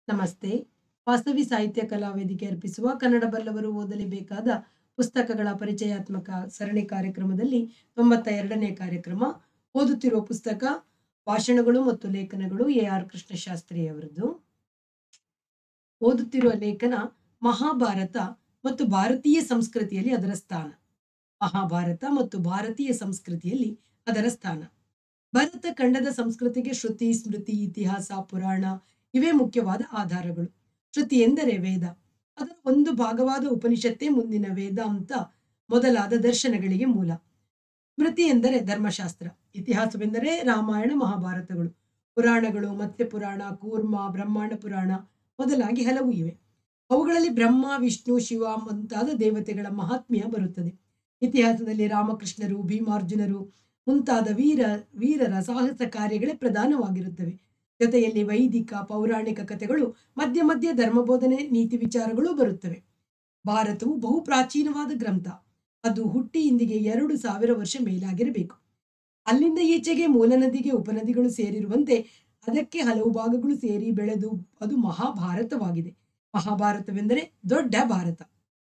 ನಮಸ್ತೆ ವಾಸವಿ ಸಾಹಿತ್ಯ ಕಲಾ ವೇದಿಕೆ ಅರ್ಪಿಸುವ ಕನ್ನಡ ಬಲ್ಲವರು ಓದಲೇಬೇಕಾದ ಪುಸ್ತಕಗಳ ಪರಿಚಯಾತ್ಮಕ ಸರಣಿ ಕಾರ್ಯಕ್ರಮದಲ್ಲಿ ತೊಂಬತ್ತ ಎರಡನೇ ಕಾರ್ಯಕ್ರಮ ಓದುತ್ತಿರುವ ಪುಸ್ತಕ ಭಾಷಣಗಳು ಮತ್ತು ಲೇಖನಗಳು ಎ ಆರ್ ಕೃಷ್ಣಶಾಸ್ತ್ರಿ ಅವರದ್ದು ಓದುತ್ತಿರುವ ಲೇಖನ ಮಹಾಭಾರತ ಮತ್ತು ಭಾರತೀಯ ಸಂಸ್ಕೃತಿಯಲ್ಲಿ ಅದರ ಸ್ಥಾನ ಮಹಾಭಾರತ ಮತ್ತು ಭಾರತೀಯ ಸಂಸ್ಕೃತಿಯಲ್ಲಿ ಅದರ ಸ್ಥಾನ ಭರತ ಖಂಡದ ಸಂಸ್ಕೃತಿಗೆ ಶ್ರುತಿ ಸ್ಮೃತಿ ಇತಿಹಾಸ ಪುರಾಣ ಇವೇ ಮುಖ್ಯವಾದ ಆಧಾರಗಳು ಶ್ರುತಿ ಎಂದರೆ ವೇದ ಅದರ ಒಂದು ಭಾಗವಾದ ಉಪನಿಷತ್ತೇ ಮುಂದಿನ ವೇದಾಂತ ಮೊದಲಾದ ದರ್ಶನಗಳಿಗೆ ಮೂಲ ಸ್ಮೃತಿ ಎಂದರೆ ಧರ್ಮಶಾಸ್ತ್ರ ಇತಿಹಾಸವೆಂದರೆ ರಾಮಾಯಣ ಮಹಾಭಾರತಗಳು ಪುರಾಣಗಳು ಮತ್ಸ್ಯ ಪುರಾಣ ಕೂರ್ಮ ಬ್ರಹ್ಮಾಂಡ ಪುರಾಣ ಮೊದಲಾಗಿ ಹಲವು ಇವೆ ಅವುಗಳಲ್ಲಿ ಬ್ರಹ್ಮ ವಿಷ್ಣು ಶಿವ ಮುಂತಾದ ದೇವತೆಗಳ ಮಹಾತ್ಮ್ಯ ಬರುತ್ತದೆ ಇತಿಹಾಸದಲ್ಲಿ ರಾಮಕೃಷ್ಣರು ಭೀಮಾರ್ಜುನರು ಮುಂತಾದ ವೀರ ವೀರರ ಸಾಹಸ ಕಾರ್ಯಗಳೇ ಪ್ರಧಾನವಾಗಿರುತ್ತವೆ ಜೊತೆಯಲ್ಲಿ ವೈದಿಕ ಪೌರಾಣಿಕ ಕಥೆಗಳು ಮಧ್ಯ ಮಧ್ಯೆ ಧರ್ಮಬೋಧನೆ ನೀತಿ ವಿಚಾರಗಳು ಬರುತ್ತವೆ ಭಾರತವು ಬಹು ಪ್ರಾಚೀನವಾದ ಗ್ರಂಥ ಅದು ಹುಟ್ಟಿ ಇಂದಿಗೆ ಎರಡು ಸಾವಿರ ವರ್ಷ ಮೇಲಾಗಿರಬೇಕು ಅಲ್ಲಿಂದ ಈಚೆಗೆ ಮೂಲ ನದಿಗೆ ಉಪನದಿಗಳು ಸೇರಿರುವಂತೆ ಅದಕ್ಕೆ ಹಲವು ಭಾಗಗಳು ಸೇರಿ ಬೆಳೆದು ಅದು ಮಹಾಭಾರತವಾಗಿದೆ ಮಹಾಭಾರತವೆಂದರೆ ದೊಡ್ಡ ಭಾರತ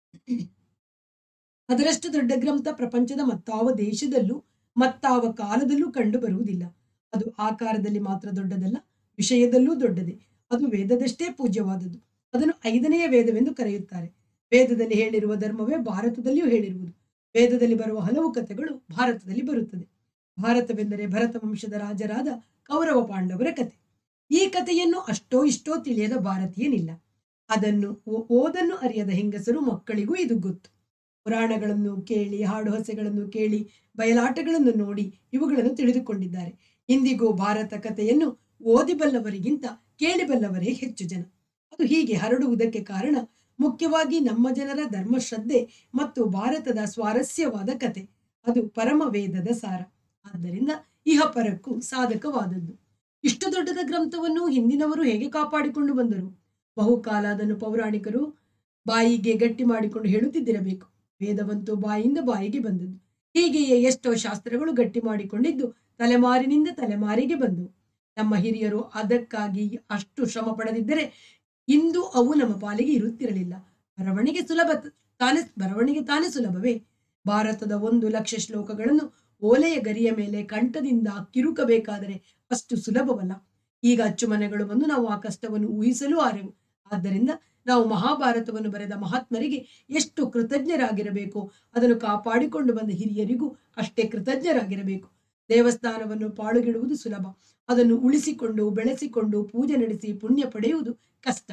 ಅದರಷ್ಟು ದೊಡ್ಡ ಗ್ರಂಥ ಪ್ರಪಂಚದ ಮತ್ತಾವ ದೇಶದಲ್ಲೂ ಮತ್ತಾವ ಕಾಲದಲ್ಲೂ ಕಂಡು ಬರುವುದಿಲ್ಲ ಅದು ಆಕಾರದಲ್ಲಿ ಮಾತ್ರ ದೊಡ್ಡದಲ್ಲ ವಿಷಯದಲ್ಲೂ ದೊಡ್ಡದೆ ಅದು ವೇದದಷ್ಟೇ ಪೂಜ್ಯವಾದದ್ದು ಅದನ್ನು ಐದನೆಯ ವೇದವೆಂದು ಕರೆಯುತ್ತಾರೆ ವೇದದಲ್ಲಿ ಹೇಳಿರುವ ಧರ್ಮವೇ ಭಾರತದಲ್ಲಿಯೂ ಹೇಳಿರುವುದು ವೇದದಲ್ಲಿ ಬರುವ ಹಲವು ಕಥೆಗಳು ಭಾರತದಲ್ಲಿ ಬರುತ್ತದೆ ಭಾರತವೆಂದರೆ ಭರತ ವಂಶದ ರಾಜರಾದ ಕೌರವ ಪಾಂಡವರ ಕತೆ ಈ ಕಥೆಯನ್ನು ಅಷ್ಟೋ ಇಷ್ಟೋ ತಿಳಿಯದ ಭಾರತೀಯನಿಲ್ಲ ಅದನ್ನು ಓ- ಓದನ್ನು ಅರಿಯದ ಹೆಂಗಸರು ಮಕ್ಕಳಿಗೂ ಇದು ಗೊತ್ತು ಪುರಾಣಗಳನ್ನು ಕೇಳಿ ಹಾಡು ಹಸೆಗಳನ್ನು ಕೇಳಿ ಬಯಲಾಟಗಳನ್ನು ನೋಡಿ ಇವುಗಳನ್ನು ತಿಳಿದುಕೊಂಡಿದ್ದಾರೆ ಇಂದಿಗೂ ಭಾರತ ಕಥೆಯನ್ನು ಓದಿಬಲ್ಲವರಿಗಿಂತ ಕೇಳಿಬಲ್ಲವರೇ ಹೆಚ್ಚು ಜನ ಅದು ಹೀಗೆ ಹರಡುವುದಕ್ಕೆ ಕಾರಣ ಮುಖ್ಯವಾಗಿ ನಮ್ಮ ಜನರ ಧರ್ಮಶ್ರದ್ಧೆ ಮತ್ತು ಭಾರತದ ಸ್ವಾರಸ್ಯವಾದ ಕತೆ ಅದು ಪರಮ ವೇದದ ಸಾರ ಆದ್ದರಿಂದ ಇಹಪರಕ್ಕೂ ಸಾಧಕವಾದದ್ದು ಇಷ್ಟು ದೊಡ್ಡದ ಗ್ರಂಥವನ್ನು ಹಿಂದಿನವರು ಹೇಗೆ ಕಾಪಾಡಿಕೊಂಡು ಬಂದರು ಬಹುಕಾಲ ಅದನ್ನು ಪೌರಾಣಿಕರು ಬಾಯಿಗೆ ಗಟ್ಟಿ ಮಾಡಿಕೊಂಡು ಹೇಳುತ್ತಿದ್ದಿರಬೇಕು ವೇದವಂತೂ ಬಾಯಿಯಿಂದ ಬಾಯಿಗೆ ಬಂದದ್ದು ಹೀಗೆಯೇ ಎಷ್ಟೋ ಶಾಸ್ತ್ರಗಳು ಗಟ್ಟಿ ಮಾಡಿಕೊಂಡಿದ್ದು ತಲೆಮಾರಿನಿಂದ ತಲೆಮಾರಿಗೆ ಬಂದವು ನಮ್ಮ ಹಿರಿಯರು ಅದಕ್ಕಾಗಿ ಅಷ್ಟು ಶ್ರಮ ಪಡದಿದ್ದರೆ ಇಂದು ಅವು ನಮ್ಮ ಪಾಲಿಗೆ ಇರುತ್ತಿರಲಿಲ್ಲ ಬರವಣಿಗೆ ಸುಲಭ ತ- ತಾನೇ ಬರವಣಿಗೆ ತಾನೇ ಸುಲಭವೇ ಭಾರತದ ಒಂದು ಲಕ್ಷ ಶ್ಲೋಕಗಳನ್ನು ಓಲೆಯ ಗರಿಯ ಮೇಲೆ ಕಂಠದಿಂದ ಕಿರುಕಬೇಕಾದರೆ ಅಷ್ಟು ಸುಲಭವಲ್ಲ ಈಗ ಅಚ್ಚುಮನೆಗಳು ಬಂದು ನಾವು ಆ ಕಷ್ಟವನ್ನು ಊಹಿಸಲು ಆರೆವು ಆದ್ದರಿಂದ ನಾವು ಮಹಾಭಾರತವನ್ನು ಬರೆದ ಮಹಾತ್ಮರಿಗೆ ಎಷ್ಟು ಕೃತಜ್ಞರಾಗಿರಬೇಕು ಅದನ್ನು ಕಾಪಾಡಿಕೊಂಡು ಬಂದ ಹಿರಿಯರಿಗೂ ಅಷ್ಟೇ ಕೃತಜ್ಞರಾಗಿರಬೇಕು ದೇವಸ್ಥಾನವನ್ನು ಪಾಳುಗಿಡುವುದು ಸುಲಭ ಅದನ್ನು ಉಳಿಸಿಕೊಂಡು ಬೆಳೆಸಿಕೊಂಡು ಪೂಜೆ ನಡೆಸಿ ಪುಣ್ಯ ಪಡೆಯುವುದು ಕಷ್ಟ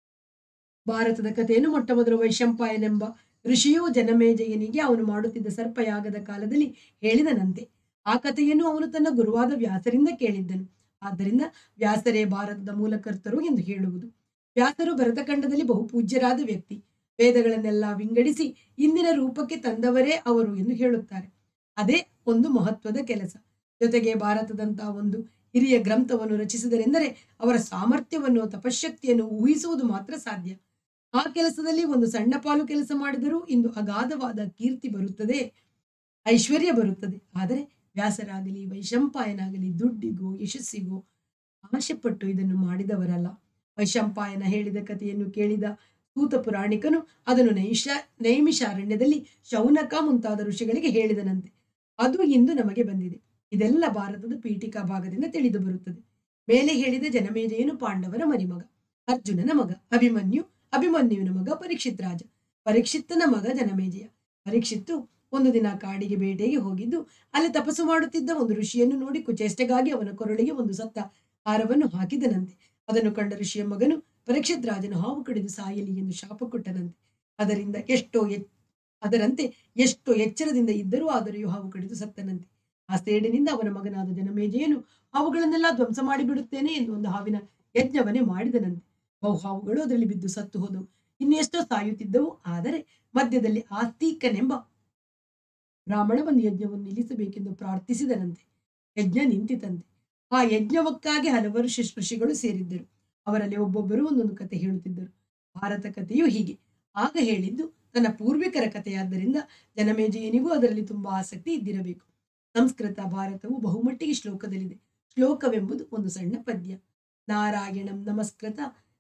ಭಾರತದ ಕಥೆಯನ್ನು ಮೊಟ್ಟ ಮೊದಲು ವೈಶಂಪಾಯನೆಂಬ ಋಷಿಯು ಜನಮೇಜಯನಿಗೆ ಅವನು ಮಾಡುತ್ತಿದ್ದ ಸರ್ಪಯಾಗದ ಕಾಲದಲ್ಲಿ ಹೇಳಿದನಂತೆ ಆ ಕಥೆಯನ್ನು ಅವನು ತನ್ನ ಗುರುವಾದ ವ್ಯಾಸರಿಂದ ಕೇಳಿದ್ದನು ಆದ್ದರಿಂದ ವ್ಯಾಸರೇ ಭಾರತದ ಮೂಲಕರ್ತರು ಎಂದು ಹೇಳುವುದು ವ್ಯಾಸರು ಭರತಖಂಡದಲ್ಲಿ ಬಹು ಪೂಜ್ಯರಾದ ವ್ಯಕ್ತಿ ವೇದಗಳನ್ನೆಲ್ಲ ವಿಂಗಡಿಸಿ ಇಂದಿನ ರೂಪಕ್ಕೆ ತಂದವರೇ ಅವರು ಎಂದು ಹೇಳುತ್ತಾರೆ ಅದೇ ಒಂದು ಮಹತ್ವದ ಕೆಲಸ ಜೊತೆಗೆ ಭಾರತದಂತಹ ಒಂದು ಹಿರಿಯ ಗ್ರಂಥವನ್ನು ರಚಿಸಿದರೆಂದರೆ ಅವರ ಸಾಮರ್ಥ್ಯವನ್ನು ತಪಶಕ್ತಿಯನ್ನು ಊಹಿಸುವುದು ಮಾತ್ರ ಸಾಧ್ಯ ಆ ಕೆಲಸದಲ್ಲಿ ಒಂದು ಸಣ್ಣ ಪಾಲು ಕೆಲಸ ಮಾಡಿದರೂ ಇಂದು ಅಗಾಧವಾದ ಕೀರ್ತಿ ಬರುತ್ತದೆ ಐಶ್ವರ್ಯ ಬರುತ್ತದೆ ಆದರೆ ವ್ಯಾಸರಾಗಲಿ ವೈಶಂಪಾಯನಾಗಲಿ ದುಡ್ಡಿಗೋ ಯಶಸ್ಸಿಗೋ ಆಶೆಪಟ್ಟು ಇದನ್ನು ಮಾಡಿದವರಲ್ಲ ವೈಶಂಪಾಯನ ಹೇಳಿದ ಕಥೆಯನ್ನು ಕೇಳಿದ ಸೂತ ಪುರಾಣಿಕನು ಅದನ್ನು ನೈಷ ನೈಮಿಷಾರಣ್ಯದಲ್ಲಿ ಶೌನಕ ಮುಂತಾದ ಋಷಿಗಳಿಗೆ ಹೇಳಿದನಂತೆ ಅದು ಇಂದು ನಮಗೆ ಬಂದಿದೆ ಇದೆಲ್ಲ ಭಾರತದ ಪೀಠಿಕಾ ಭಾಗದಿಂದ ತಿಳಿದು ಬರುತ್ತದೆ ಮೇಲೆ ಹೇಳಿದ ಜನಮೇಜಯನು ಪಾಂಡವರ ಮರಿಮಗ ಅರ್ಜುನನ ಮಗ ಅಭಿಮನ್ಯು ಅಭಿಮನ್ಯುವಿನ ಮಗ ಪರೀಕ್ಷಿತ್ ರಾಜ ಪರೀಕ್ಷಿತ್ತನ ಮಗ ಜನಮೇಜಯ ಪರೀಕ್ಷಿತ್ತು ಒಂದು ದಿನ ಕಾಡಿಗೆ ಬೇಟೆಗೆ ಹೋಗಿದ್ದು ಅಲ್ಲಿ ತಪಸ್ಸು ಮಾಡುತ್ತಿದ್ದ ಒಂದು ಋಷಿಯನ್ನು ನೋಡಿ ಕುಚೇಷ್ಟೆಗಾಗಿ ಅವನ ಕೊರಳಿಗೆ ಒಂದು ಸತ್ತ ಹಾರವನ್ನು ಹಾಕಿದನಂತೆ ಅದನ್ನು ಕಂಡ ಋಷಿಯ ಮಗನು ಪರೀಕ್ಷಿತ್ ರಾಜನು ಹಾವು ಕಡಿದು ಸಾಯಲಿ ಎಂದು ಶಾಪ ಕೊಟ್ಟನಂತೆ ಅದರಿಂದ ಎಷ್ಟೋ ಎಚ್ ಅದರಂತೆ ಎಷ್ಟೋ ಎಚ್ಚರದಿಂದ ಇದ್ದರೂ ಆದರೆಯೂ ಹಾವು ಕಡಿದು ಸತ್ತನಂತೆ ಆ ಸೇಡಿನಿಂದ ಅವನ ಮಗನಾದ ಜನಮೇಜಯನು ಹಾವುಗಳನ್ನೆಲ್ಲ ಧ್ವಂಸ ಮಾಡಿಬಿಡುತ್ತೇನೆ ಎಂದು ಒಂದು ಹಾವಿನ ಯಜ್ಞವನ್ನೇ ಮಾಡಿದನಂತೆ ಬಹು ಹಾವುಗಳು ಅದರಲ್ಲಿ ಬಿದ್ದು ಸತ್ತು ಹೋದವು ಇನ್ನು ಎಷ್ಟೋ ಸಾಯುತ್ತಿದ್ದವು ಆದರೆ ಮಧ್ಯದಲ್ಲಿ ಆಸ್ತಿಕನೆಂಬ ಬ್ರಾಹ್ಮಣ ಒಂದು ಯಜ್ಞವನ್ನು ನಿಲ್ಲಿಸಬೇಕೆಂದು ಪ್ರಾರ್ಥಿಸಿದನಂತೆ ಯಜ್ಞ ನಿಂತಿತಂತೆ ಆ ಯಜ್ಞವಕ್ಕಾಗಿ ಹಲವರು ಶಿಶ್- ಋಷಿಗಳು ಸೇರಿದ್ದರು ಅವರಲ್ಲಿ ಒಬ್ಬೊಬ್ಬರು ಒಂದೊಂದು ಕತೆ ಹೇಳುತ್ತಿದ್ದರು ಭಾರತ ಕಥೆಯು ಹೀಗೆ ಆಗ ಹೇಳಿದ್ದು ತನ್ನ ಪೂರ್ವಿಕರ ಕಥೆಯಾದ್ದರಿಂದ ಜನಮೇಜಯನಿಗೂ ಅದರಲ್ಲಿ ತುಂಬಾ ಆಸಕ್ತಿ ಇದ್ದಿರಬೇಕು ಸಂಸ್ಕೃತ ಭಾರತವು ಬಹುಮಟ್ಟಿಗೆ ಶ್ಲೋಕದಲ್ಲಿದೆ ಶ್ಲೋಕವೆಂಬುದು ಒಂದು ಸಣ್ಣ ಪದ್ಯ ನಾರಾಯಣಂ ನಮಸ್ಕೃತ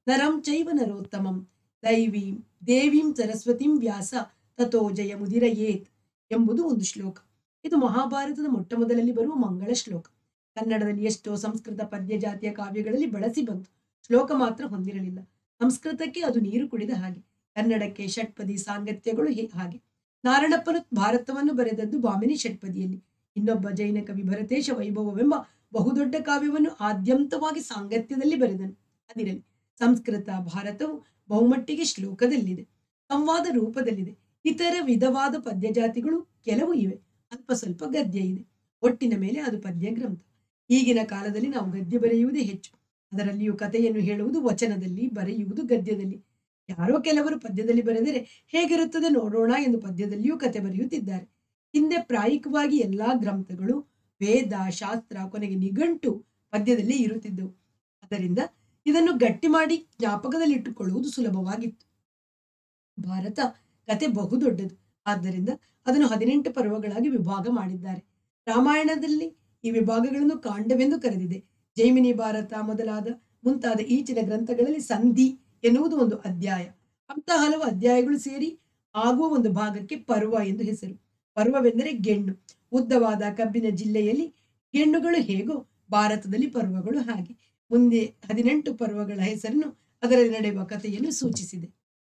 ನರಂ ಚೈವ ನರೋತ್ತಮಂ ದೈವೀಂ ದೇವೀಂ ಸರಸ್ವತಿಂ ವ್ಯಾಸ ತಥೋ ಜಯ ಮುದಿರಯೇತ್ ಎಂಬುದು ಒಂದು ಶ್ಲೋಕ ಇದು ಮಹಾಭಾರತದ ಮೊಟ್ಟ ಮೊದಲಲ್ಲಿ ಬರುವ ಮಂಗಳ ಶ್ಲೋಕ ಕನ್ನಡದಲ್ಲಿ ಎಷ್ಟೋ ಸಂಸ್ಕೃತ ಪದ್ಯ ಜಾತಿಯ ಕಾವ್ಯಗಳಲ್ಲಿ ಬಳಸಿ ಬಂತು ಶ್ಲೋಕ ಮಾತ್ರ ಹೊಂದಿರಲಿಲ್ಲ ಸಂಸ್ಕೃತಕ್ಕೆ ಅದು ನೀರು ಕುಡಿದ ಹಾಗೆ ಕನ್ನಡಕ್ಕೆ ಷಟ್ಪದಿ ಸಾಂಗತ್ಯಗಳು ಹೀ- ಹಾಗೆ ನಾರಣಪ್ಪನು ಭಾರತವನ್ನು ಬರೆದದ್ದು ಬಾಮಿನಿ ಷಟ್ಪದಿಯಲ್ಲಿ ಇನ್ನೊಬ್ಬ ಜೈನ ಕವಿ ಭರತೇಶ ವೈಭವವೆಂಬ ಬಹುದೊಡ್ಡ ಕಾವ್ಯವನ್ನು ಆದ್ಯಂತವಾಗಿ ಸಾಂಗತ್ಯದಲ್ಲಿ ಬರೆದನು ಅದಿರಲಿ ಸಂಸ್ಕೃತ ಭಾರತವು ಬಹುಮಟ್ಟಿಗೆ ಶ್ಲೋಕದಲ್ಲಿದೆ ಸಂವಾದ ರೂಪದಲ್ಲಿದೆ ಇತರ ವಿಧವಾದ ಪದ್ಯ ಜಾತಿಗಳು ಕೆಲವು ಇವೆ ಅಲ್ಪ ಸ್ವಲ್ಪ ಗದ್ಯ ಇದೆ ಒಟ್ಟಿನ ಮೇಲೆ ಅದು ಪದ್ಯ ಗ್ರಂಥ ಈಗಿನ ಕಾಲದಲ್ಲಿ ನಾವು ಗದ್ಯ ಬರೆಯುವುದೇ ಹೆಚ್ಚು ಅದರಲ್ಲಿಯೂ ಕಥೆಯನ್ನು ಹೇಳುವುದು ವಚನದಲ್ಲಿ ಬರೆಯುವುದು ಗದ್ಯದಲ್ಲಿ ಯಾರೋ ಕೆಲವರು ಪದ್ಯದಲ್ಲಿ ಬರೆದರೆ ಹೇಗಿರುತ್ತದೆ ನೋಡೋಣ ಎಂದು ಪದ್ಯದಲ್ಲಿಯೂ ಕತೆ ಬರೆಯುತ್ತಿದ್ದಾರೆ ಹಿಂದೆ ಪ್ರಾಯಿಕವಾಗಿ ಎಲ್ಲಾ ಗ್ರಂಥಗಳು ವೇದ ಶಾಸ್ತ್ರ ಕೊನೆಗೆ ನಿಘಂಟು ಪದ್ಯದಲ್ಲಿ ಇರುತ್ತಿದ್ದವು ಅದರಿಂದ ಇದನ್ನು ಗಟ್ಟಿ ಮಾಡಿ ಜ್ಞಾಪಕದಲ್ಲಿಟ್ಟುಕೊಳ್ಳುವುದು ಸುಲಭವಾಗಿತ್ತು ಭಾರತ ಕತೆ ಬಹುದೊಡ್ಡದು ಆದ್ದರಿಂದ ಅದನ್ನು ಹದಿನೆಂಟು ಪರ್ವಗಳಾಗಿ ವಿಭಾಗ ಮಾಡಿದ್ದಾರೆ ರಾಮಾಯಣದಲ್ಲಿ ಈ ವಿಭಾಗಗಳನ್ನು ಕಾಂಡವೆಂದು ಕರೆದಿದೆ ಜೈಮಿನಿ ಭಾರತ ಮೊದಲಾದ ಮುಂತಾದ ಈಚಿನ ಗ್ರಂಥಗಳಲ್ಲಿ ಸಂಧಿ ಎನ್ನುವುದು ಒಂದು ಅಧ್ಯಾಯ ಅಂತ ಹಲವು ಅಧ್ಯಾಯಗಳು ಸೇರಿ ಆಗುವ ಒಂದು ಭಾಗಕ್ಕೆ ಪರ್ವ ಎಂದು ಹೆಸರು ಪರ್ವವೆಂದರೆ ಗೆಣ್ಣು ಉದ್ದವಾದ ಕಬ್ಬಿನ ಜಿಲ್ಲೆಯಲ್ಲಿ ಗೆಣ್ಣುಗಳು ಹೇಗೋ ಭಾರತದಲ್ಲಿ ಪರ್ವಗಳು ಹಾಗೆ ಮುಂದೆ ಹದಿನೆಂಟು ಪರ್ವಗಳ ಹೆಸರನ್ನು ಅದರಲ್ಲಿ ನಡೆಯುವ ಕಥೆಯನ್ನು ಸೂಚಿಸಿದೆ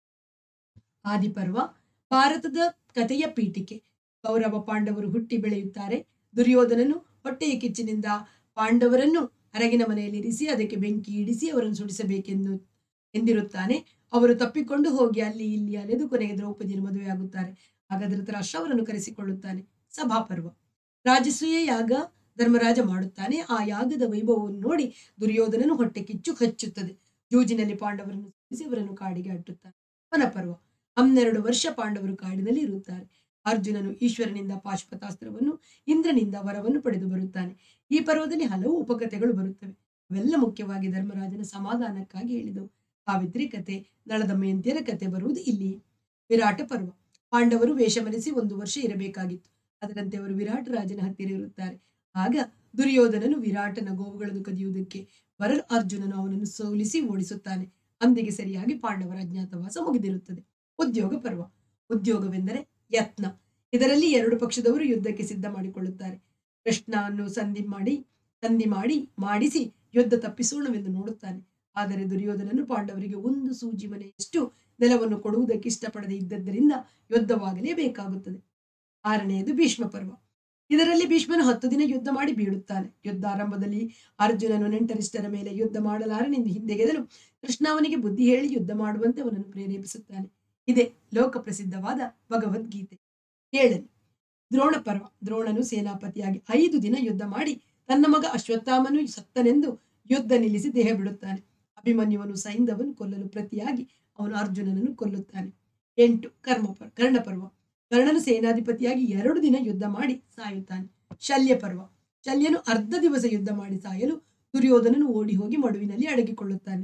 ಆದಿಪರ್ವ ಭಾರತದ ಕಥೆಯ ಪೀಠಿಕೆ ಕೌರವ ಪಾಂಡವರು ಹುಟ್ಟಿ ಬೆಳೆಯುತ್ತಾರೆ ದುರ್ಯೋಧನನು ಹೊಟ್ಟೆಯ ಕಿಚ್ಚಿನಿಂದ ಪಾಂಡವರನ್ನು ಅರಗಿನ ಮನೆಯಲ್ಲಿ ಇರಿಸಿ ಅದಕ್ಕೆ ಬೆಂಕಿ ಇಡಿಸಿ ಅವರನ್ನು ಸುಡಿಸಬೇಕೆಂದು ಎಂದಿರುತ್ತಾನೆ ಅವರು ತಪ್ಪಿಕೊಂಡು ಹೋಗಿ ಅಲ್ಲಿ ಇಲ್ಲಿ ಅಲೆದು ಕೊನೆಗೆ ದ್ರೌಪದಿಯನ್ನು ಮದುವೆಯಾಗುತ್ತಾರೆ ಆಗ ಧೃತರಾಷ್ಟ್ರ ಅವರನ್ನು ಕರೆಸಿಕೊಳ್ಳುತ್ತಾನೆ ಸಭಾಪರ್ವ ರಾಜಸೂಯ ಯಾಗ ಧರ್ಮರಾಜ ಮಾಡುತ್ತಾನೆ ಆ ಯಾಗದ ವೈಭವವನ್ನು ನೋಡಿ ದುರ್ಯೋಧನನು ಹೊಟ್ಟೆ ಕಿಚ್ಚು ಹಚ್ಚುತ್ತದೆ ಜೂಜಿನಲ್ಲಿ ಪಾಂಡವರನ್ನು ಸೋಲಿಸಿ ಅವರನ್ನು ಕಾಡಿಗೆ ಅಟ್ಟುತ್ತಾನೆ ವನಪರ್ವ ಹನ್ನೆರಡು ವರ್ಷ ಪಾಂಡವರು ಕಾಡಿನಲ್ಲಿ ಇರುತ್ತಾರೆ ಅರ್ಜುನನು ಈಶ್ವರನಿಂದ ಪಾಶುಪತಾಸ್ತ್ರವನ್ನು ಇಂದ್ರನಿಂದ ವರವನ್ನು ಪಡೆದು ಬರುತ್ತಾನೆ ಈ ಪರ್ವದಲ್ಲಿ ಹಲವು ಉಪಕಥೆಗಳು ಬರುತ್ತವೆ ಅವೆಲ್ಲ ಮುಖ್ಯವಾಗಿ ಧರ್ಮರಾಜನ ಸಮಾಧಾನಕ್ಕಾಗಿ ಹೇಳಿದವು ಸಾವಿತ್ರಿ ಕತೆ ನಳದಮಯಂತಿಯರ ಕತೆ ಬರುವುದು ಇಲ್ಲಿ ವಿರಾಟ ಪರ್ವ ಪಾಂಡವರು ವೇಷಮರೆಸಿ ಒಂದು ವರ್ಷ ಇರಬೇಕಾಗಿತ್ತು ಅದರಂತೆ ಅವರು ವಿರಾಟ ರಾಜನ ಹತ್ತಿರ ಇರುತ್ತಾರೆ ಆಗ ದುರ್ಯೋಧನನು ವಿರಾಟನ ಗೋವುಗಳನ್ನು ಕದಿಯುವುದಕ್ಕೆ ಬರಲು ಅರ್ಜುನನು ಅವನನ್ನು ಸೋಲಿಸಿ ಓಡಿಸುತ್ತಾನೆ ಅಂದಿಗೆ ಸರಿಯಾಗಿ ಪಾಂಡವರ ಅಜ್ಞಾತವಾಸ ಮುಗಿದಿರುತ್ತದೆ ಉದ್ಯೋಗ ಪರ್ವ ಉದ್ಯೋಗವೆಂದರೆ ಯತ್ನ ಇದರಲ್ಲಿ ಎರಡು ಪಕ್ಷದವರು ಯುದ್ಧಕ್ಕೆ ಸಿದ್ಧ ಮಾಡಿಕೊಳ್ಳುತ್ತಾರೆ ಕೃಷ್ಣನನ್ನು ಸಂಧಿ ಮಾಡಿ ಸಂಧಿ ಮಾಡಿ ಮಾಡಿಸಿ ಯುದ್ಧ ತಪ್ಪಿಸೋಣವೆಂದು ನೋಡುತ್ತಾನೆ ಆದರೆ ದುರ್ಯೋಧನನು ಪಾಂಡವರಿಗೆ ಒಂದು ಸೂಜಿ ಮನೆಯಷ್ಟು ನೆಲವನ್ನು ಕೊಡುವುದಕ್ಕೆ ಇಷ್ಟಪಡದೆ ಇದ್ದದ್ದರಿಂದ ಯುದ್ಧವಾಗಲೇಬೇಕಾಗುತ್ತದೆ ಆರನೆಯದು ಭೀಷ್ಮ ಪರ್ವ ಇದರಲ್ಲಿ ಭೀಷ್ಮನು ಹತ್ತು ದಿನ ಯುದ್ಧ ಮಾಡಿ ಬೀಳುತ್ತಾನೆ ಯುದ್ಧ ಆರಂಭದಲ್ಲಿ ಅರ್ಜುನನು ನೆಂಟರಿಷ್ಟರ ಮೇಲೆ ಯುದ್ಧ ಮಾಡಲಾರನೆಂದು ಹಿಂದೆಗೆದಲು ಕೃಷ್ಣ ಅವನಿಗೆ ಬುದ್ಧಿ ಹೇಳಿ ಯುದ್ಧ ಮಾಡುವಂತೆ ಅವನನ್ನು ಪ್ರೇರೇಪಿಸುತ್ತಾನೆ ಇದೇ ಲೋಕ ಪ್ರಸಿದ್ಧವಾದ ಭಗವದ್ಗೀತೆ ಏಳನೇ ದ್ರೋಣ ಪರ್ವ ದ್ರೋಣನು ಸೇನಾಪತಿಯಾಗಿ ಐದು ದಿನ ಯುದ್ಧ ಮಾಡಿ ತನ್ನ ಮಗ ಅಶ್ವತ್ಥಾಮನು ಸತ್ತನೆಂದು ಯುದ್ಧ ನಿಲ್ಲಿಸಿ ದೇಹ ಬಿಡುತ್ತಾನೆ ಅಭಿಮನ್ಯುವನು ಸೈಂಧವನು ಕೊಲ್ಲಲು ಪ್ರತಿಯಾಗಿ ಅವನು ಅರ್ಜುನನನ್ನು ಕೊಲ್ಲುತ್ತಾನೆ ಎಂಟು ಕರ್ಮ ಪರ್ ಕರ್ಣಪರ್ವ ಕರ್ಣನು ಸೇನಾಧಿಪತಿಯಾಗಿ ಎರಡು ದಿನ ಯುದ್ಧ ಮಾಡಿ ಸಾಯುತ್ತಾನೆ ಶಲ್ಯ ಪರ್ವ ಶಲ್ಯನು ಅರ್ಧ ದಿವಸ ಯುದ್ಧ ಮಾಡಿ ಸಾಯಲು ದುರ್ಯೋಧನನು ಓಡಿ ಹೋಗಿ ಮಡುವಿನಲ್ಲಿ ಅಡಗಿಕೊಳ್ಳುತ್ತಾನೆ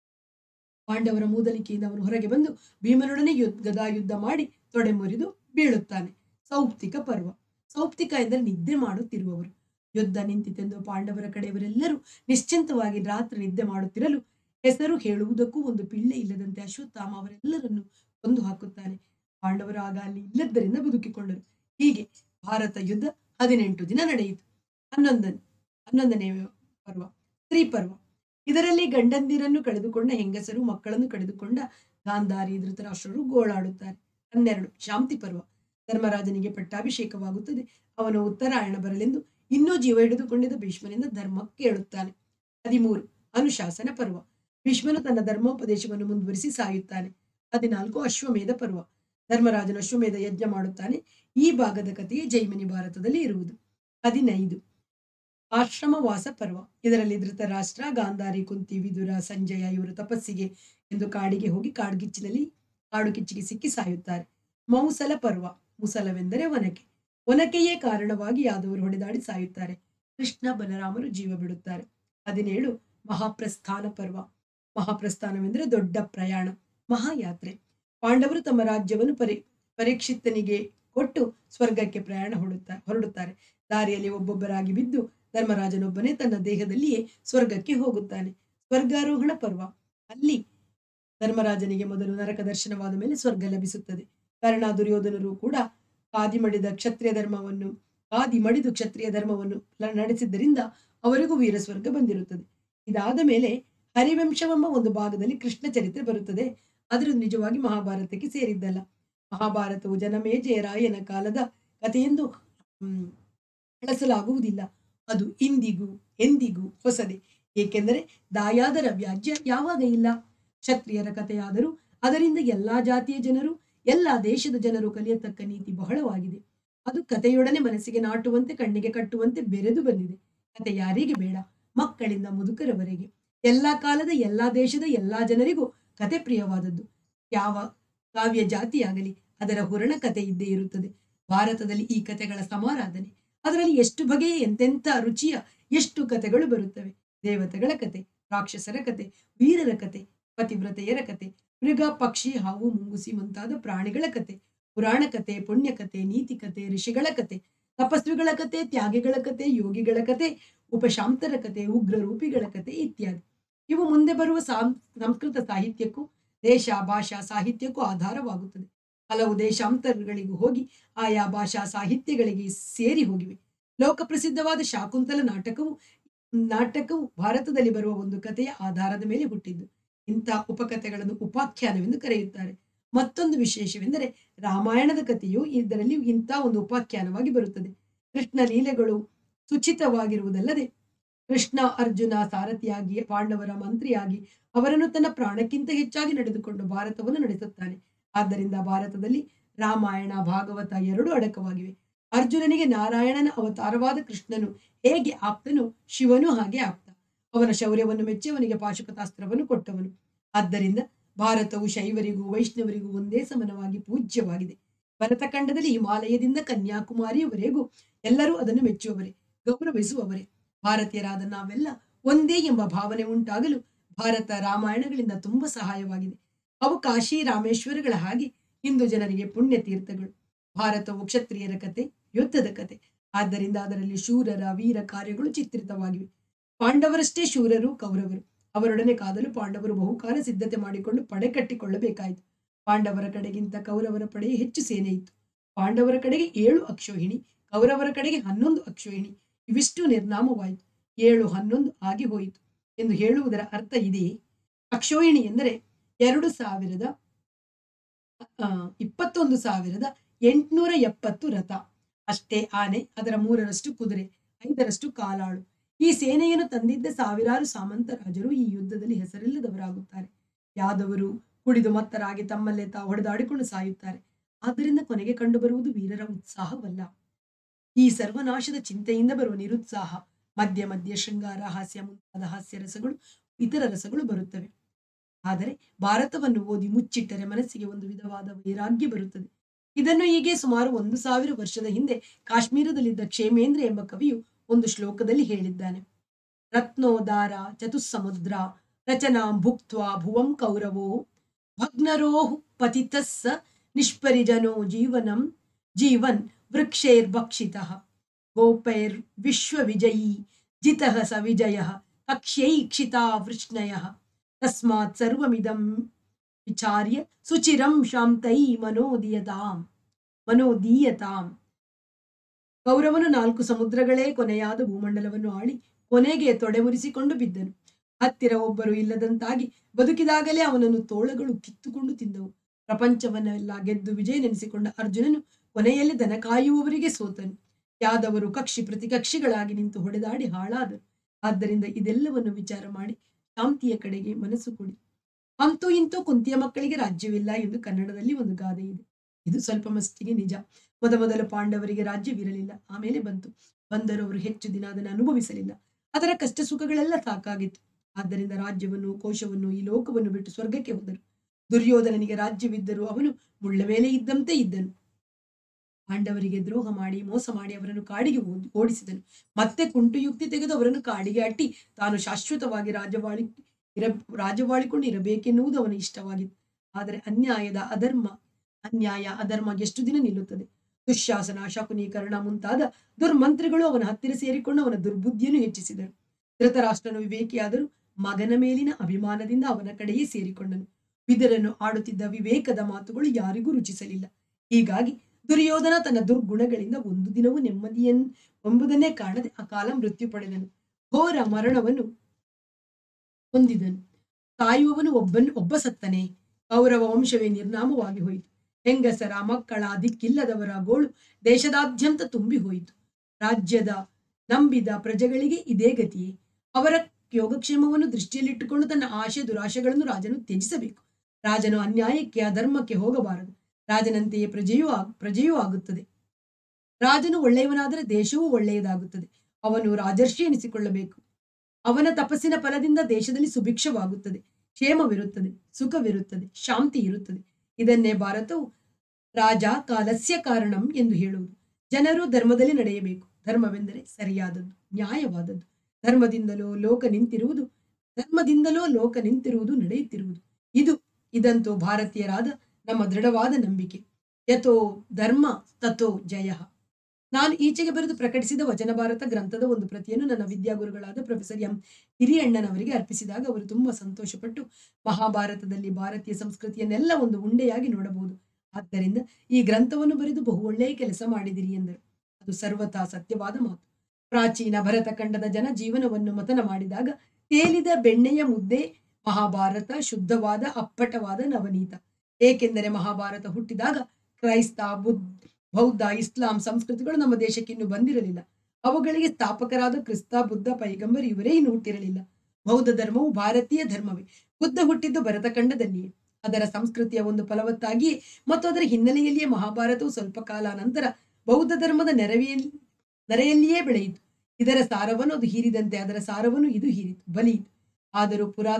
ಪಾಂಡವರ ಮೂದಲಿಕೆಯಿಂದ ಅವನು ಹೊರಗೆ ಬಂದು ಭೀಮನೊಡನೆ ಯುದ್ಧ ಗದಾ ಯುದ್ಧ ಮಾಡಿ ತೊಡೆ ಮುರಿದು ಬೀಳುತ್ತಾನೆ ಸೌಪ್ತಿಕ ಪರ್ವ ಸೌಪ್ತಿಕ ಎಂದರೆ ನಿದ್ದೆ ಮಾಡುತ್ತಿರುವವರು ಯುದ್ಧ ನಿಂತಿತೆಂದು ಪಾಂಡವರ ಕಡೆಯವರೆಲ್ಲರೂ ನಿಶ್ಚಿಂತವಾಗಿ ರಾತ್ರಿ ನಿದ್ದೆ ಮಾಡುತ್ತಿರಲು ಹೆಸರು ಹೇಳುವುದಕ್ಕೂ ಒಂದು ಪಿಳ್ಳೆ ಇಲ್ಲದಂತೆ ಅಶ್ವತ್ಥಾಮ ಅವರೆಲ್ಲರನ್ನು ಕೊಂದು ಹಾಕುತ್ತಾನೆ ಪಾಂಡವರು ಆಗ ಅಲ್ಲಿ ಇಲ್ಲದ್ದರಿಂದ ಬದುಕಿಕೊಂಡರು ಹೀಗೆ ಭಾರತ ಯುದ್ಧ ಹದಿನೆಂಟು ದಿನ ನಡೆಯಿತು ಹನ್ನೊಂದನೇ ಹನ್ನೊಂದನೇ ಪರ್ವ ಸ್ತ್ರೀ ಪರ್ವ ಇದರಲ್ಲಿ ಗಂಡಂದಿರನ್ನು ಕಳೆದುಕೊಂಡ ಹೆಂಗಸರು ಮಕ್ಕಳನ್ನು ಕಳೆದುಕೊಂಡ ಗಾಂಧಾರಿ ಧೃತರಾಷ್ಟ್ರರು ಗೋಳಾಡುತ್ತಾರೆ ಹನ್ನೆರಡು ಶಾಂತಿ ಪರ್ವ ಧರ್ಮರಾಜನಿಗೆ ಪಟ್ಟಾಭಿಷೇಕವಾಗುತ್ತದೆ ಅವನು ಉತ್ತರಾಯಣ ಬರಲೆಂದು ಇನ್ನೂ ಜೀವ ಹಿಡಿದುಕೊಂಡಿದ್ದ ಭೀಷ್ಮನಿಂದ ಧರ್ಮ ಕೇಳುತ್ತಾನೆ ಹದಿಮೂರು ಅನುಶಾಸನ ಪರ್ವ ಭೀಷ್ಮನು ತನ್ನ ಧರ್ಮೋಪದೇಶವನ್ನು ಮುಂದುವರಿಸಿ ಸಾಯುತ್ತಾನೆ ಹದಿನಾಲ್ಕು ಅಶ್ವಮೇಧ ಪರ್ವ ಧರ್ಮರಾಜನು ಅಶ್ವಮೇಧ ಯಜ್ಞ ಮಾಡುತ್ತಾನೆ ಈ ಭಾಗದ ಕಥೆಯೇ ಜೈಮಿನಿ ಭಾರತದಲ್ಲಿ ಇರುವುದು ಹದಿನೈದು ಆಶ್ರಮವಾಸ ಪರ್ವ ಇದರಲ್ಲಿ ಧೃತರಾಷ್ಟ್ರ ಗಾಂಧಾರಿ ಕುಂತಿ ವಿದುರ ಸಂಜಯ ಇವರು ತಪಸ್ಸಿಗೆ ಎಂದು ಕಾಡಿಗೆ ಹೋಗಿ ಕಾಡ್ಗಿಚ್ಚಿನಲ್ಲಿ ಕಾಡು ಕಿಚ್ಚಿಗೆ ಸಿಕ್ಕಿ ಸಾಯುತ್ತಾರೆ ಮೌಸಲ ಪರ್ವ ಮುಸಲವೆಂದರೆ ಒನಕೆ ಒನಕೆಯೇ ಕಾರಣವಾಗಿ ಯಾದವರು ಹೊಡೆದಾಡಿ ಸಾಯುತ್ತಾರೆ ಕೃಷ್ಣ ಬಲರಾಮರು ಜೀವ ಬಿಡುತ್ತಾರೆ ಹದಿನೇಳು ಮಹಾಪ್ರಸ್ಥಾನ ಪರ್ವ ಮಹಾಪ್ರಸ್ಥಾನವೆಂದರೆ ದೊಡ್ಡ ಪ್ರಯಾಣ ಮಹಾಯಾತ್ರೆ ಪಾಂಡವರು ತಮ್ಮ ರಾಜ್ಯವನ್ನು ಪರಿ ಪರೀಕ್ಷಿತನಿಗೆ ಕೊಟ್ಟು ಸ್ವರ್ಗಕ್ಕೆ ಪ್ರಯಾಣ ಹೊಡುತ್ತಾ ಹೊರಡುತ್ತಾರೆ ದಾರಿಯಲ್ಲಿ ಒಬ್ಬೊಬ್ಬರಾಗಿ ಬಿದ್ದು ಧರ್ಮರಾಜನೊಬ್ಬನೇ ತನ್ನ ದೇಹದಲ್ಲಿಯೇ ಸ್ವರ್ಗಕ್ಕೆ ಹೋಗುತ್ತಾನೆ ಸ್ವರ್ಗಾರೋಹಣ ಪರ್ವ ಅಲ್ಲಿ ಧರ್ಮರಾಜನಿಗೆ ಮೊದಲು ನರಕ ದರ್ಶನವಾದ ಮೇಲೆ ಸ್ವರ್ಗ ಲಭಿಸುತ್ತದೆ ಕರ್ಣ ದುರ್ಯೋಧನರು ಕೂಡ ಕಾದಿ ಮಡಿದ ಕ್ಷತ್ರಿಯ ಧರ್ಮವನ್ನು ಕಾದಿ ಮಡಿದು ಕ್ಷತ್ರಿಯ ಧರ್ಮವನ್ನು ಲ- ನಡೆಸಿದ್ದರಿಂದ ಅವರಿಗೂ ವೀರ ಸ್ವರ್ಗ ಬಂದಿರುತ್ತದೆ ಇದಾದ ಮೇಲೆ ಹರಿವಂಶವೆಂಬ ಒಂದು ಭಾಗದಲ್ಲಿ ಕೃಷ್ಣ ಚರಿತ್ರೆ ಬರುತ್ತದೆ ಆದರೂ ನಿಜವಾಗಿ ಮಹಾಭಾರತಕ್ಕೆ ಸೇರಿದ್ದಲ್ಲ ಮಹಾಭಾರತವು ಜನಮೇಜಯ ರಾಯನ ಕಾಲದ ಕಥೆಯೆಂದು ಹ್ಮ್, ಬಳಸಲಾಗುವುದಿಲ್ಲ ಅದು ಇಂದಿಗೂ ಎಂದಿಗೂ ಹೊಸದೆ ಏಕೆಂದರೆ ದಾಯಾದರ ವ್ಯಾಜ್ಯ ಯಾವಾಗ ಇಲ್ಲ ಕ್ಷತ್ರಿಯರ ಕಥೆಯಾದರೂ ಅದರಿಂದ ಎಲ್ಲಾ ಜಾತಿಯ ಜನರು ಎಲ್ಲ ದೇಶದ ಜನರು ಕಲಿಯತಕ್ಕ ನೀತಿ ಬಹಳವಾಗಿದೆ ಅದು ಕಥೆಯೊಡನೆ ಮನಸ್ಸಿಗೆ ನಾಟುವಂತೆ ಕಣ್ಣಿಗೆ ಕಟ್ಟುವಂತೆ ಬೆರೆದು ಬಂದಿದೆ ಕತೆ ಯಾರಿಗೆ ಬೇಡ ಮಕ್ಕಳಿಂದ ಮುದುಕರವರೆಗೆ ಎಲ್ಲಾ ಕಾಲದ ಎಲ್ಲಾ ದೇಶದ ಎಲ್ಲಾ ಜನರಿಗೂ ಕತೆ ಪ್ರಿಯವಾದದ್ದು ಯಾವ ಕಾವ್ಯ ಜಾತಿಯಾಗಲಿ ಅದರ ಹುರಣ ಕತೆ ಇದ್ದೇ ಇರುತ್ತದೆ ಭಾರತದಲ್ಲಿ ಈ ಕತೆಗಳ ಸಮಾರಾಧನೆ ಅದರಲ್ಲಿ ಎಷ್ಟು ಬಗೆಯ ಎಂತೆಂಥ ರುಚಿಯ ಎಷ್ಟು ಕತೆಗಳು ಬರುತ್ತವೆ ದೇವತೆಗಳ ಕತೆ ರಾಕ್ಷಸರ ಕತೆ ವೀರರ ಕತೆ ಪತಿವ್ರತೆಯರ ಕತೆ ಮೃಗ ಪಕ್ಷಿ ಹಾವು ಮುಂಗುಸಿ ಮುಂತಾದ ಪ್ರಾಣಿಗಳ ಕತೆ ಪುರಾಣ ಕತೆ ಪುಣ್ಯ ಕತೆ ನೀತಿ ಕತೆ ಋಷಿಗಳ ಕತೆ ತಪಸ್ವಿಗಳ ಕತೆ ತ್ಯಾಗಿಗಳ ಕತೆ ಯೋಗಿಗಳ ಕತೆ ಉಪಶಾಂತರ ಕತೆ ಉಗ್ರ ರೂಪಿಗಳ ಕತೆ ಇತ್ಯಾದಿ ಇವು ಮುಂದೆ ಬರುವ ಸಾಂ- ಸಂಸ್ಕೃತ ಸಾಹಿತ್ಯಕ್ಕೂ ದೇಶ ಭಾಷಾ ಸಾಹಿತ್ಯಕ್ಕೂ ಆಧಾರವಾಗುತ್ತದೆ ಹಲವು ದೇಶಾಂತರಗಳಿಗೂ ಹೋಗಿ ಆಯಾ ಭಾಷಾ ಸಾಹಿತ್ಯಗಳಿಗೆ ಸೇರಿ ಹೋಗಿವೆ ಲೋಕಪ್ರಸಿದ್ಧವಾದ ಶಾಕುಂತಲ ನಾಟಕವು ನಾಟಕವು ಭಾರತದಲ್ಲಿ ಬರುವ ಒಂದು ಕಥೆಯ ಆಧಾರದ ಮೇಲೆ ಹುಟ್ಟಿದ್ದು ಇಂಥ ಉಪಕಥೆಗಳನ್ನು ಉಪಾಖ್ಯಾನವೆಂದು ಕರೆಯುತ್ತಾರೆ ಮತ್ತೊಂದು ವಿಶೇಷವೆಂದರೆ ರಾಮಾಯಣದ ಕಥೆಯು ಇದರಲ್ಲಿ ಇಂಥ ಒಂದು ಉಪಾಖ್ಯಾನವಾಗಿ ಬರುತ್ತದೆ ಕೃಷ್ಣ ಲೀಲೆಗಳು ಸುಚಿತವಾಗಿರುವುದಲ್ಲದೆ ಕೃಷ್ಣ ಅರ್ಜುನ ಸಾರಥಿಯಾಗಿ ಪಾಂಡವರ ಮಂತ್ರಿಯಾಗಿ ಅವರನ್ನು ತನ್ನ ಪ್ರಾಣಕ್ಕಿಂತ ಹೆಚ್ಚಾಗಿ ನಡೆದುಕೊಂಡು ಭಾರತವನ್ನು ನಡೆಸುತ್ತಾನೆ ಆದ್ದರಿಂದ ಭಾರತದಲ್ಲಿ ರಾಮಾಯಣ ಭಾಗವತ ಎರಡೂ ಅಡಕವಾಗಿವೆ ಅರ್ಜುನನಿಗೆ ನಾರಾಯಣನ ಅವತಾರವಾದ ಕೃಷ್ಣನು ಹೇಗೆ ಆಪ್ತನು ಶಿವನು ಹಾಗೆ ಆಪ್ತ ಅವನ ಶೌರ್ಯವನ್ನು ಮೆಚ್ಚಿ ಅವನಿಗೆ ಪಾಶುಪತಾಸ್ತ್ರವನ್ನು ಕೊಟ್ಟವನು ಆದ್ದರಿಂದ ಭಾರತವು ಶೈವರಿಗೂ ವೈಷ್ಣವರಿಗೂ ಒಂದೇ ಸಮನವಾಗಿ ಪೂಜ್ಯವಾಗಿದೆ ಭರತಖಂಡದಲ್ಲಿ ಹಿಮಾಲಯದಿಂದ ಕನ್ಯಾಕುಮಾರಿಯವರೆಗೂ ಎಲ್ಲರೂ ಅದನ್ನು ಮೆಚ್ಚುವವರೇ ಗೌರವಿಸುವವರೇ ಭಾರತೀಯರಾದ ನಾವೆಲ್ಲ ಒಂದೇ ಎಂಬ ಭಾವನೆ ಉಂಟಾಗಲು ಭಾರತ ರಾಮಾಯಣಗಳಿಂದ ತುಂಬಾ ಸಹಾಯವಾಗಿದೆ ಅವು ಕಾಶಿ ರಾಮೇಶ್ವರಗಳ ಹಾಗೆ ಹಿಂದೂ ಜನರಿಗೆ ಪುಣ್ಯ ತೀರ್ಥಗಳು ಭಾರತವು ಕ್ಷತ್ರಿಯರ ಕತೆ ಯುದ್ಧದ ಕತೆ ಆದ್ದರಿಂದ ಅದರಲ್ಲಿ ಶೂರರ ವೀರ ಕಾರ್ಯಗಳು ಚಿತ್ರಿತವಾಗಿವೆ ಪಾಂಡವರಷ್ಟೇ ಶೂರರು ಕೌರವರು ಅವರೊಡನೆ ಕಾದಲು ಪಾಂಡವರು ಬಹುಕಾಲ ಸಿದ್ಧತೆ ಮಾಡಿಕೊಂಡು ಪಡೆ ಕಟ್ಟಿಕೊಳ್ಳಬೇಕಾಯಿತು ಪಾಂಡವರ ಕಡೆಗಿಂತ ಕೌರವರ ಪಡೆ ಹೆಚ್ಚು ಸೇನೆ ಇತ್ತು ಪಾಂಡವರ ಕಡೆಗೆ ಏಳು ಅಕ್ಷೋಹಿಣಿ ಕೌರವರ ಕಡೆಗೆ ಹನ್ನೊಂದು ಅಕ್ಷೋಹಿಣಿ ಇವಿಷ್ಟು ನಿರ್ನಾಮವಾಯಿತು ಏಳು ಹನ್ನೊಂದು ಆಗಿ ಹೋಯಿತು ಎಂದು ಹೇಳುವುದರ ಅರ್ಥ ಇದೆಯೇ ಅಕ್ಷೋಹಿಣಿ ಎಂದರೆ ಎರಡು ಸಾವಿರದ ಆ, ಇಪ್ಪತ್ತೊಂದು ಸಾವಿರದ ಎಂಟುನೂರ ಎಪ್ಪತ್ತು ರಥ ಅಷ್ಟೇ ಆನೆ ಅದರ ಮೂರರಷ್ಟು ಕುದುರೆ ಐದರಷ್ಟು ಕಾಲಾಳು ಈ ಸೇನೆಯನ್ನು ತಂದಿದ್ದ ಸಾವಿರಾರು ಸಾಮಂತ ರಾಜರು ಈ ಯುದ್ಧದಲ್ಲಿ ಹೆಸರಿಲ್ಲದವರಾಗುತ್ತಾರೆ ಯಾದವರು ಕುಡಿದು ಮತ್ತರಾಗಿ ತಮ್ಮಲ್ಲೇ ತಾ ಹೊಡೆದಾಡಿಕೊಂಡು ಸಾಯುತ್ತಾರೆ ಆದ್ದರಿಂದ ಕೊನೆಗೆ ಕಂಡುಬರುವುದು ವೀರರ ಉತ್ಸಾಹವಲ್ಲ ಈ ಸರ್ವನಾಶದ ಚಿಂತೆಯಿಂದ ಬರುವ ನಿರುತ್ಸಾಹ ಮಧ್ಯ ಮಧ್ಯ ಶೃಂಗಾರ ಹಾಸ್ಯ ಮುಂತಾದ ಹಾಸ್ಯ ರಸಗಳು ಇತರ ರಸಗಳು ಬರುತ್ತವೆ ಆದರೆ ಭಾರತವನ್ನು ಓದಿ ಮುಚ್ಚಿಟ್ಟರೆ ಮನಸ್ಸಿಗೆ ಒಂದು ವಿಧವಾದ ವೈರಾಗ್ಯ ಬರುತ್ತದೆ ಇದನ್ನು ಹೀಗೆ ಸುಮಾರು ಒಂದು ಸಾವಿರ ವರ್ಷದ ಹಿಂದೆ ಕಾಶ್ಮೀರದಲ್ಲಿದ್ದ ಕ್ಷೇಮೇಂದ್ರ ಎಂಬ ಕವಿಯು ಒಂದು ಶ್ಲೋಕದಲ್ಲಿ ಹೇಳಿದ್ದಾನೆ ರತ್ನೋದಾರ ಚತುಸ್ಸಮುದ್ರ ರಚನಾ ಭುಕ್ತ್ವಾ ಭುವಂ ಕೌರವೋ ಭಗ್ನರೋಹು ಪತಿತಸ್ಸ ನಿಷ್ಪರಿಜನೋ ಜೀವನಂ ಜೀವನ್ ವೃಕ್ಷೈರ್ಭಕ್ಷಿತಃ ಗೋಪೈರ್ ವಿಶ್ವವಿಜಯೀ ಜಿತಃ ಸ ವಿಜಯಃ ಕಕ್ಷ್ಯೈಕ್ಷಿತಾ ವೃಷ್ಣಯಃ ತಸ್ಮಾತ್ ಸರ್ವಮಿದಂ ವಿಚಾರ್ಯ ಸುಚಿರಂ ಶಾಂತೈ ಮನೋದೀಯತಾಂ ಮನೋದೀಯತಾಂ ಕೌರವನು ನಾಲ್ಕು ಸಮುದ್ರಗಳೇ ಕೊನೆಯಾದ ಭೂಮಂಡಲವನ್ನು ಆಳಿ ಕೊನೆಗೆ ತೊಡೆಮುರಿಸಿಕೊಂಡು ಬಿದ್ದನು ಹತ್ತಿರ ಒಬ್ಬರು ಇಲ್ಲದಂತಾಗಿ ಬದುಕಿದಾಗಲೇ ಅವನನ್ನು ತೋಳಗಳು ಕಿತ್ತುಕೊಂಡು ತಿಂದವು ಪ್ರಪಂಚವನ್ನೆಲ್ಲ ಗೆದ್ದು ವಿಜಯ ನೆನೆಸಿಕೊಂಡ ಅರ್ಜುನನು ಕೊನೆಯಲ್ಲಿ ದನ ಕಾಯುವವರಿಗೆ ಸೋತನು ಯಾದವರು ಕಕ್ಷಿ ಪ್ರತಿಕಕ್ಷಿಗಳಾಗಿ ನಿಂತು ಹೊಡೆದಾಡಿ ಹಾಳಾದರು ಆದ್ದರಿಂದ ಇದೆಲ್ಲವನ್ನು ವಿಚಾರ ಮಾಡಿ ಶಾಂತಿಯ ಕಡೆಗೆ ಮನಸ್ಸು ಕೊಡಿ ಅಂತೂ ಇಂತೂ ಕುಂತಿಯ ಮಕ್ಕಳಿಗೆ ರಾಜ್ಯವಿಲ್ಲ ಎಂದು ಕನ್ನಡದಲ್ಲಿ ಒಂದು ಗಾದೆ ಇದೆ ಇದು ಸ್ವಲ್ಪ ಮಟ್ಟಿಗೆ ನಿಜ ಮೊದಮೊದಲು ಪಾಂಡವರಿಗೆ ರಾಜ್ಯವಿರಲಿಲ್ಲ ಆಮೇಲೆ ಬಂತು ಬಂದರೂ ಅವರು ಹೆಚ್ಚು ದಿನ ಅದನ್ನು ಅನುಭವಿಸಲಿಲ್ಲ ಅದರ ಕಷ್ಟ ಸುಖಗಳೆಲ್ಲ ಸಾಕಾಗಿತ್ತು ಆದ್ದರಿಂದ ರಾಜ್ಯವನ್ನು ಕೋಶವನ್ನು ಈ ಲೋಕವನ್ನು ಬಿಟ್ಟು ಸ್ವರ್ಗಕ್ಕೆ ಹೋದರು ದುರ್ಯೋಧನನಿಗೆ ರಾಜ್ಯವಿದ್ದರೂ ಅವನು ಮುಳ್ಳ ಮೇಲೆ ಇದ್ದಂತೆ ಇದ್ದನು ಪಾಂಡವರಿಗೆ ದ್ರೋಹ ಮಾಡಿ ಮೋಸ ಮಾಡಿ ಅವರನ್ನು ಕಾಡಿಗೆ ಓದ್- ಓಡಿಸಿದನು ಮತ್ತೆ ಕುಂಟು ಯುಕ್ತಿ ತೆಗೆದು ಅವರನ್ನು ಕಾಡಿಗೆ ಅಟ್ಟಿ ತಾನು ಶಾಶ್ವತವಾಗಿ ರಾಜವಾಳಿ ಇರ ರಾಜವಾಳಿಕೊಂಡು ಇರಬೇಕೆನ್ನುವುದು ಅವನ ಇಷ್ಟವಾಗಿತ್ತು ಆದರೆ ಅನ್ಯಾಯದ ಅಧರ್ಮ ಅನ್ಯಾಯ ಅಧರ್ಮ ಎಷ್ಟು ದಿನ ನಿಲ್ಲುತ್ತದೆ ದುಶ್ಯಾಸನ ಶಕುನೀಕರಣ ಮುಂತಾದ ದುರ್ಮಂತ್ರಿಗಳು ಅವನ ಹತ್ತಿರ ಸೇರಿಕೊಂಡು ಅವನ ದುರ್ಬುದ್ಧಿಯನ್ನು ಹೆಚ್ಚಿಸಿದರು ಧೃತರಾಷ್ಟ್ರನು ವಿವೇಕಿಯಾದರೂ ಮಗನ ಮೇಲಿನ ಅಭಿಮಾನದಿಂದ ಅವನ ಕಡೆಯೇ ಸೇರಿಕೊಂಡನು ವಿದರನ್ನು ಆಡುತ್ತಿದ್ದ ವಿವೇಕದ ಮಾತುಗಳು ಯಾರಿಗೂ ರುಚಿಸಲಿಲ್ಲ ಹೀಗಾಗಿ ದುರ್ಯೋಧನ ತನ್ನ ದುರ್ಗುಣಗಳಿಂದ ಒಂದು ದಿನವೂ ನೆಮ್ಮದಿಯನ್ ಎಂಬುದನ್ನೇ ಕಾಣದೆ ಅಕಾಲ ಮೃತ್ಯು ಪಡೆದನು ಘೋರ ಮರಣವನ್ನು ಹೊಂದಿದನು ಕಾಯುವವನು ಒಬ್ಬನ್ ಒಬ್ಬ ಸತ್ತನೆ ಕೌರವ ವಂಶವೇ ನಿರ್ನಾಮವಾಗಿ ಹೋಯಿತು ಹೆಂಗಸರ ಮಕ್ಕಳ ದಿಕ್ಕಿಲ್ಲದವರ ಗೋಳು ದೇಶದಾದ್ಯಂತ ತುಂಬಿ ಹೋಯಿತು ರಾಜ್ಯದ ನಂಬಿದ ಪ್ರಜೆಗಳಿಗೆ ಇದೇ ಗತಿಯೇ ಅವರ ಯೋಗಕ್ಷೇಮವನ್ನು ದೃಷ್ಟಿಯಲ್ಲಿಟ್ಟುಕೊಂಡು ತನ್ನ ಆಶೆ ದುರಾಶೆಗಳನ್ನು ರಾಜನು ತ್ಯಜಿಸಬೇಕು ರಾಜನು ಅನ್ಯಾಯಕ್ಕೆ ಅಧರ್ಮಕ್ಕೆ ಹೋಗಬಾರದು ರಾಜನಂತೆಯೇ ಪ್ರಜೆಯೂ ಆಗ್ ಪ್ರಜೆಯೂ ಆಗುತ್ತದೆ ರಾಜನು ಒಳ್ಳೆಯವನಾದರೆ ದೇಶವೂ ಒಳ್ಳೆಯದಾಗುತ್ತದೆ ಅವನು ರಾಜರ್ಷಿ ಎನಿಸಿಕೊಳ್ಳಬೇಕು ಅವನ ತಪಸ್ಸಿನ ಫಲದಿಂದ ದೇಶದಲ್ಲಿ ಸುಭಿಕ್ಷವಾಗುತ್ತದೆ ಕ್ಷೇಮವಿರುತ್ತದೆ ಸುಖವಿರುತ್ತದೆ ಶಾಂತಿ ಇರುತ್ತದೆ ಇದನ್ನೇ ಭಾರತವು ರಾಜ ಕಾಲಸ್ಯ ಕಾರಣಂ ಎಂದು ಹೇಳುವುದು ಜನರು ಧರ್ಮದಲ್ಲಿ ನಡೆಯಬೇಕು ಧರ್ಮವೆಂದರೆ ಸರಿಯಾದದ್ದು ನ್ಯಾಯವಾದದ್ದು ಧರ್ಮದಿಂದಲೋ ಲೋಕ ನಿಂತಿರುವುದು ಧರ್ಮದಿಂದಲೋ ಲೋಕ ನಿಂತಿರುವುದು ನಡೆಯುತ್ತಿರುವುದು ಇದು ಇದಂತೂ ಭಾರತೀಯರಾದ ನಮ್ಮ ದೃಢವಾದ ನಂಬಿಕೆ ಯಥೋ ಧರ್ಮ ತಥೋ ಜಯ ನಾನು ಈಚೆಗೆ ಬರೆದು ಪ್ರಕಟಿಸಿದ ವಚನ ಭಾರತ ಗ್ರಂಥದ ಒಂದು ಪ್ರತಿಯನ್ನು ನನ್ನ ವಿದ್ಯಾಗುರುಗಳಾದ ಪ್ರೊಫೆಸರ್ ಎಂ ಹಿರಿಯಣ್ಣನವರಿಗೆ ಅರ್ಪಿಸಿದಾಗ ಅವರು ತುಂಬಾ ಸಂತೋಷಪಟ್ಟು ಮಹಾಭಾರತದಲ್ಲಿ ಭಾರತೀಯ ಸಂಸ್ಕೃತಿಯನ್ನೆಲ್ಲ ಒಂದು ಉಂಡೆಯಾಗಿ ನೋಡಬಹುದು ಆದ್ದರಿಂದ ಈ ಗ್ರಂಥವನ್ನು ಬರೆದು ಬಹು ಒಳ್ಳೆಯ ಕೆಲಸ ಮಾಡಿದಿರಿ ಎಂದರು ಅದು ಸರ್ವತಾ ಸತ್ಯವಾದ ಮಾತು ಪ್ರಾಚೀನ ಭರತ ಖಂಡದ ಜನ ಜೀವನವನ್ನು ಮತನ ಮಾಡಿದಾಗ ತೇಲಿದ ಬೆಣ್ಣೆಯ ಮುದ್ದೆ ಮಹಾಭಾರತ ಶುದ್ಧವಾದ ಅಪ್ಪಟವಾದ ನವನೀತ ಏಕೆಂದರೆ ಮಹಾಭಾರತ ಹುಟ್ಟಿದಾಗ ಕ್ರೈಸ್ತ ಬುದ್ಧ ಬೌದ್ಧ ಇಸ್ಲಾಂ ಸಂಸ್ಕೃತಿಗಳು ನಮ್ಮ ದೇಶಕ್ಕೆ ಇನ್ನು ಬಂದಿರಲಿಲ್ಲ ಅವುಗಳಿಗೆ ಸ್ಥಾಪಕರಾದ ಕ್ರಿಸ್ತ ಬುದ್ಧ ಪೈಗಂಬರ್ ಇವರೇ ಇನ್ನು ಹುಟ್ಟಿರಲಿಲ್ಲ ಬೌದ್ಧ ಧರ್ಮವು ಭಾರತೀಯ ಧರ್ಮವೇ ಬುದ್ಧ ಹುಟ್ಟಿದ್ದು ಭರತಖಂಡದಲ್ಲಿಯೇ ಅದರ ಸಂಸ್ಕೃತಿಯ ಒಂದು ಫಲವತ್ತಾಗಿಯೇ ಮತ್ತು ಅದರ ಹಿನ್ನೆಲೆಯಲ್ಲಿಯೇ ಮಹಾಭಾರತವು ಸ್ವಲ್ಪ ಕಾಲ ನಂತರ ಬೌದ್ಧ ಧರ್ಮದ ನೆರವಿಯಲ್ಲಿ ನೆರೆಯಲ್ಲಿಯೇ ಬೆಳೆಯಿತು ಇದರ ಸಾರವನ್ನು ಅದು ಹೀರಿದಂತೆ ಅದರ ಸಾರವನ್ನು ಇದು ಹೀರಿತು ಬಲಿಯಿತು ಆದರೂ ಪುರಾ